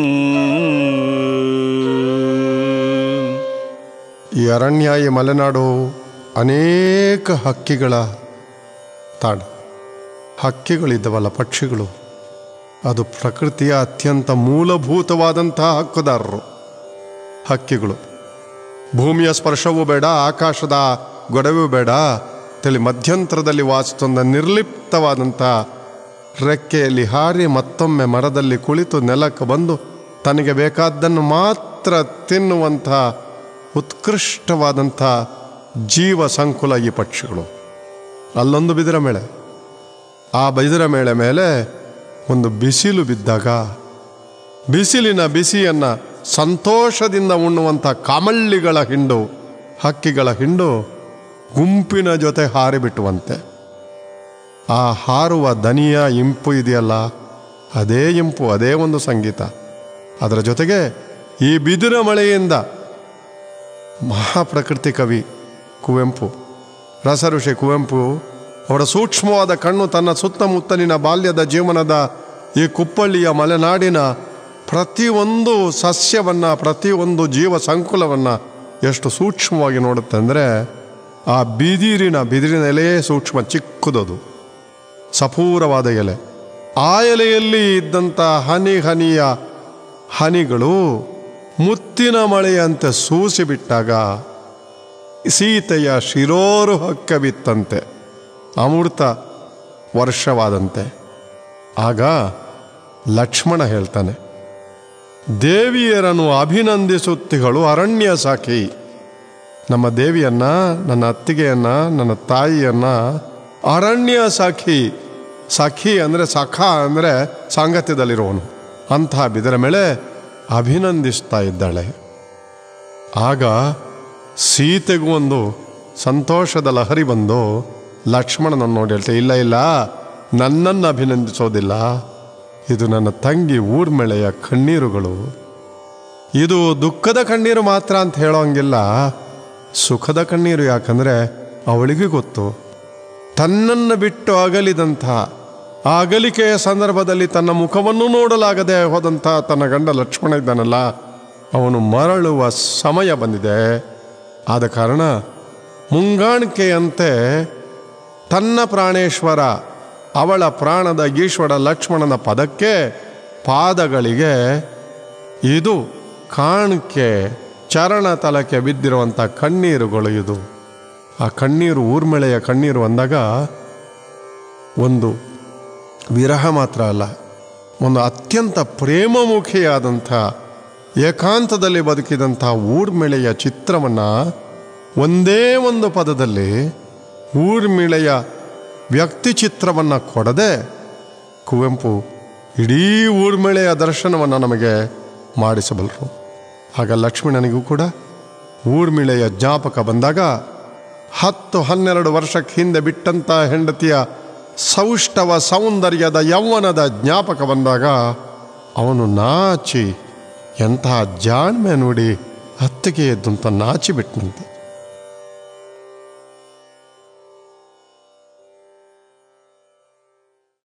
Speaker 2: ಈ ಅರಣ್ಯ ಈ ಮಲೆನಾಡು ಅನೇಕ ಹಕ್ಕಿಗಳ ತಾಣ ಹಕ್ಕಿಗಳಿದ್ದವಲ್ಲ ಪಕ್ಷಿಗಳು ಅದು ಪ್ರಕೃತಿಯ ಅತ್ಯಂತ ಮೂಲಭೂತವಾದಂತಹ ಹಕ್ಕುದಾರರು ಹಕ್ಕಿಗಳು ಭೂಮಿಯ ಸ್ಪರ್ಶವೂ ಬೇಡ ಆಕಾಶದ ಗೊಡವೂ ಬೇಡ ತಲೆ ಮಧ್ಯಂತರದಲ್ಲಿ ವಾಸಿಸೊಂದ ನಿರ್ಲಿಪ್ತವಾದಂಥ ರೆಕ್ಕೆಯಲ್ಲಿ ಹಾರಿ ಮತ್ತೊಮ್ಮೆ ಮರದಲ್ಲಿ ಕುಳಿತು ನೆಲಕ್ಕೆ ಬಂದು ತನಗೆ ಬೇಕಾದ್ದನ್ನು ಮಾತ್ರ ಮಾತ್ರ ತಿನ್ನುವಂಥ ಉತ್ಕೃಷ್ಟವಾದಂಥ ಜೀವ ಸಂಕುಲ ಈ ಪಕ್ಷಿಗಳು ಅಲ್ಲೊಂದು ಬಿದಿರ ಮೇಳೆ ಆ ಬಿದಿರ ಮೇಳೆ ಮೇಲೆ ಒಂದು ಬಿಸಿಲು ಬಿದ್ದಾಗ ಬಿಸಿಲಿನ ಬಿಸಿಯನ್ನು ಸಂತೋಷದಿಂದ ಉಣ್ಣುವಂಥ ಕಾಮಳ್ಳಿಗಳ ಹಿಂಡು ಹಕ್ಕಿಗಳ ಹಿಂಡು ಗುಂಪಿನ ಜೊತೆ ಹಾರಿಬಿಟ್ಟುವಂತೆ ಆ ಹಾರುವ ದನಿಯ ಇಂಪು ಇದೆಯಲ್ಲ ಅದೇ ಇಂಪು ಅದೇ ಒಂದು ಸಂಗೀತ ಅದರ ಜೊತೆಗೆ ಈ ಬಿದಿರ ಮಳೆಯಿಂದ ಮಹಾಪ್ರಕೃತಿ ಕವಿ ಕುವೆಂಪು ರಸಋಷಿ ಕುವೆಂಪು ಅವರ ಸೂಕ್ಷ್ಮವಾದ ಕಣ್ಣು ತನ್ನ ಸುತ್ತಮುತ್ತಲಿನ ಬಾಲ್ಯದ ಜೀವನದ ಈ ಕುಪ್ಪಳ್ಳಿಯ ಮಲೆನಾಡಿನ ಪ್ರತಿಯೊಂದು ಸಸ್ಯವನ್ನು ಪ್ರತಿಯೊಂದು ಜೀವ ಸಂಕುಲವನ್ನು ಎಷ್ಟು ಸೂಕ್ಷ್ಮವಾಗಿ ನೋಡುತ್ತೆ ಅಂದರೆ ಆ ಬಿದಿರಿನ ಬಿದಿರಿನ ಎಲೆಯೇ ಸೂಕ್ಷ್ಮ ಚಿಕ್ಕದದು ಸಪೂರವಾದ ಎಲೆ ಆ ಎಲೆಯಲ್ಲಿ ಇದ್ದಂಥ ಹನಿ ಹನಿಯ ಹನಿಗಳು ಮುತ್ತಿನ ಮಳೆಯಂತೆ ಸೂಸಿ ಬಿಟ್ಟಾಗ ಸೀತೆಯ ಶಿರೋರುಹಕ್ಕೆ ಬಿತ್ತಂತೆ ಅಮೃತ ವರ್ಷವಾದಂತೆ ಆಗ ಲಕ್ಷ್ಮಣ ಹೇಳ್ತಾನೆ ದೇವಿಯರನ್ನು ಅಭಿನಂದಿಸುತ್ತಿಗಳು ಅರಣ್ಯ ಸಾಕಿ ನಮ್ಮ ದೇವಿಯನ್ನ ನನ್ನ ಅತ್ತಿಗೆಯನ್ನ ನನ್ನ ತಾಯಿಯನ್ನ ಅರಣ್ಯ ಸಖಿ ಸಖಿ ಅಂದರೆ ಸಖ ಅಂದರೆ ಸಾಂಗತ್ಯದಲ್ಲಿರುವವನು ಅಂತಹ ಬಿದರ ಮೇಲೆ ಅಭಿನಂದಿಸ್ತಾ ಇದ್ದಾಳೆ ಆಗ ಸೀತೆಗೂ ಒಂದು ಸಂತೋಷದ ಲಹರಿ ಬಂದು ಲಕ್ಷ್ಮಣನನ್ನು ನೋಡಿ ಹೇಳ್ತೆ ಇಲ್ಲ ಇಲ್ಲ ನನ್ನನ್ನು ಅಭಿನಂದಿಸೋದಿಲ್ಲ ಇದು ನನ್ನ ತಂಗಿ ಊರ್ಮೆಳೆಯ ಕಣ್ಣೀರುಗಳು ಇದು ದುಃಖದ ಕಣ್ಣೀರು ಮಾತ್ರ ಅಂತ ಹೇಳೋಂಗಿಲ್ಲ ಸುಖದ ಕಣ್ಣೀರು ಯಾಕಂದರೆ ಅವಳಿಗೆ ಗೊತ್ತು ತನ್ನನ್ನು ಬಿಟ್ಟು ಅಗಲಿದಂಥ ಆ ಅಗಲಿಕೆಯ ಸಂದರ್ಭದಲ್ಲಿ ತನ್ನ ಮುಖವನ್ನು ನೋಡಲಾಗದೆ ಹೋದಂಥ ತನ್ನ ಗಂಡ ಲಕ್ಷ್ಮಣ ಇದ್ದಾನಲ್ಲ ಅವನು ಮರಳುವ ಸಮಯ ಬಂದಿದೆ ಆದ ಕಾರಣ ಮುಂಗಾಣಿಕೆಯಂತೆ ತನ್ನ ಪ್ರಾಣೇಶ್ವರ ಅವಳ ಪ್ರಾಣದ ಈಶ್ವರ ಲಕ್ಷ್ಮಣನ ಪದಕ್ಕೆ ಪಾದಗಳಿಗೆ ಇದು ಕಾಣಿಕೆ ಚರಣ ತಲಕ್ಕೆ ಬಿದ್ದಿರುವಂಥ ಕಣ್ಣೀರುಗಳು ಇದು ಆ ಕಣ್ಣೀರು ಊರ್ಮಿಳೆಯ ಕಣ್ಣೀರು ಅಂದಾಗ ಒಂದು ವಿರಹ ಮಾತ್ರ ಅಲ್ಲ ಒಂದು ಅತ್ಯಂತ ಪ್ರೇಮಮುಖಿಯಾದಂಥ ಏಕಾಂತದಲ್ಲಿ ಬದುಕಿದಂಥ ಊರ್ಮಿಳೆಯ ಚಿತ್ರವನ್ನು ಒಂದೇ ಒಂದು ಪದದಲ್ಲಿ ಊರ್ಮಿಳೆಯ ವ್ಯಕ್ತಿ ಚಿತ್ರವನ್ನು ಕೊಡದೆ ಕುವೆಂಪು ಇಡೀ ಊರ್ಮಿಳೆಯ ದರ್ಶನವನ್ನು ನಮಗೆ ಮಾಡಿಸಬಲ್ಲರು ಆಗ ಲಕ್ಷ್ಮಣನಿಗೂ ಕೂಡ ಊರ್ಮಿಳೆಯ ಜ್ಞಾಪಕ ಬಂದಾಗ ಹತ್ತು ಹನ್ನೆರಡು ವರ್ಷಕ್ಕೆ ಹಿಂದೆ ಬಿಟ್ಟಂಥ ಹೆಂಡತಿಯ ಸೌಷ್ಠವ ಸೌಂದರ್ಯದ ಯೌವನದ ಜ್ಞಾಪಕ ಬಂದಾಗ ಅವನು ನಾಚಿ ಎಂತಹ ಜಾಣ್ಮೆ ನೋಡಿ ಹತ್ತಿಗೆ ಎದ್ದಂತ ನಾಚಿ ಬಿಟ್ಟನಂತೆ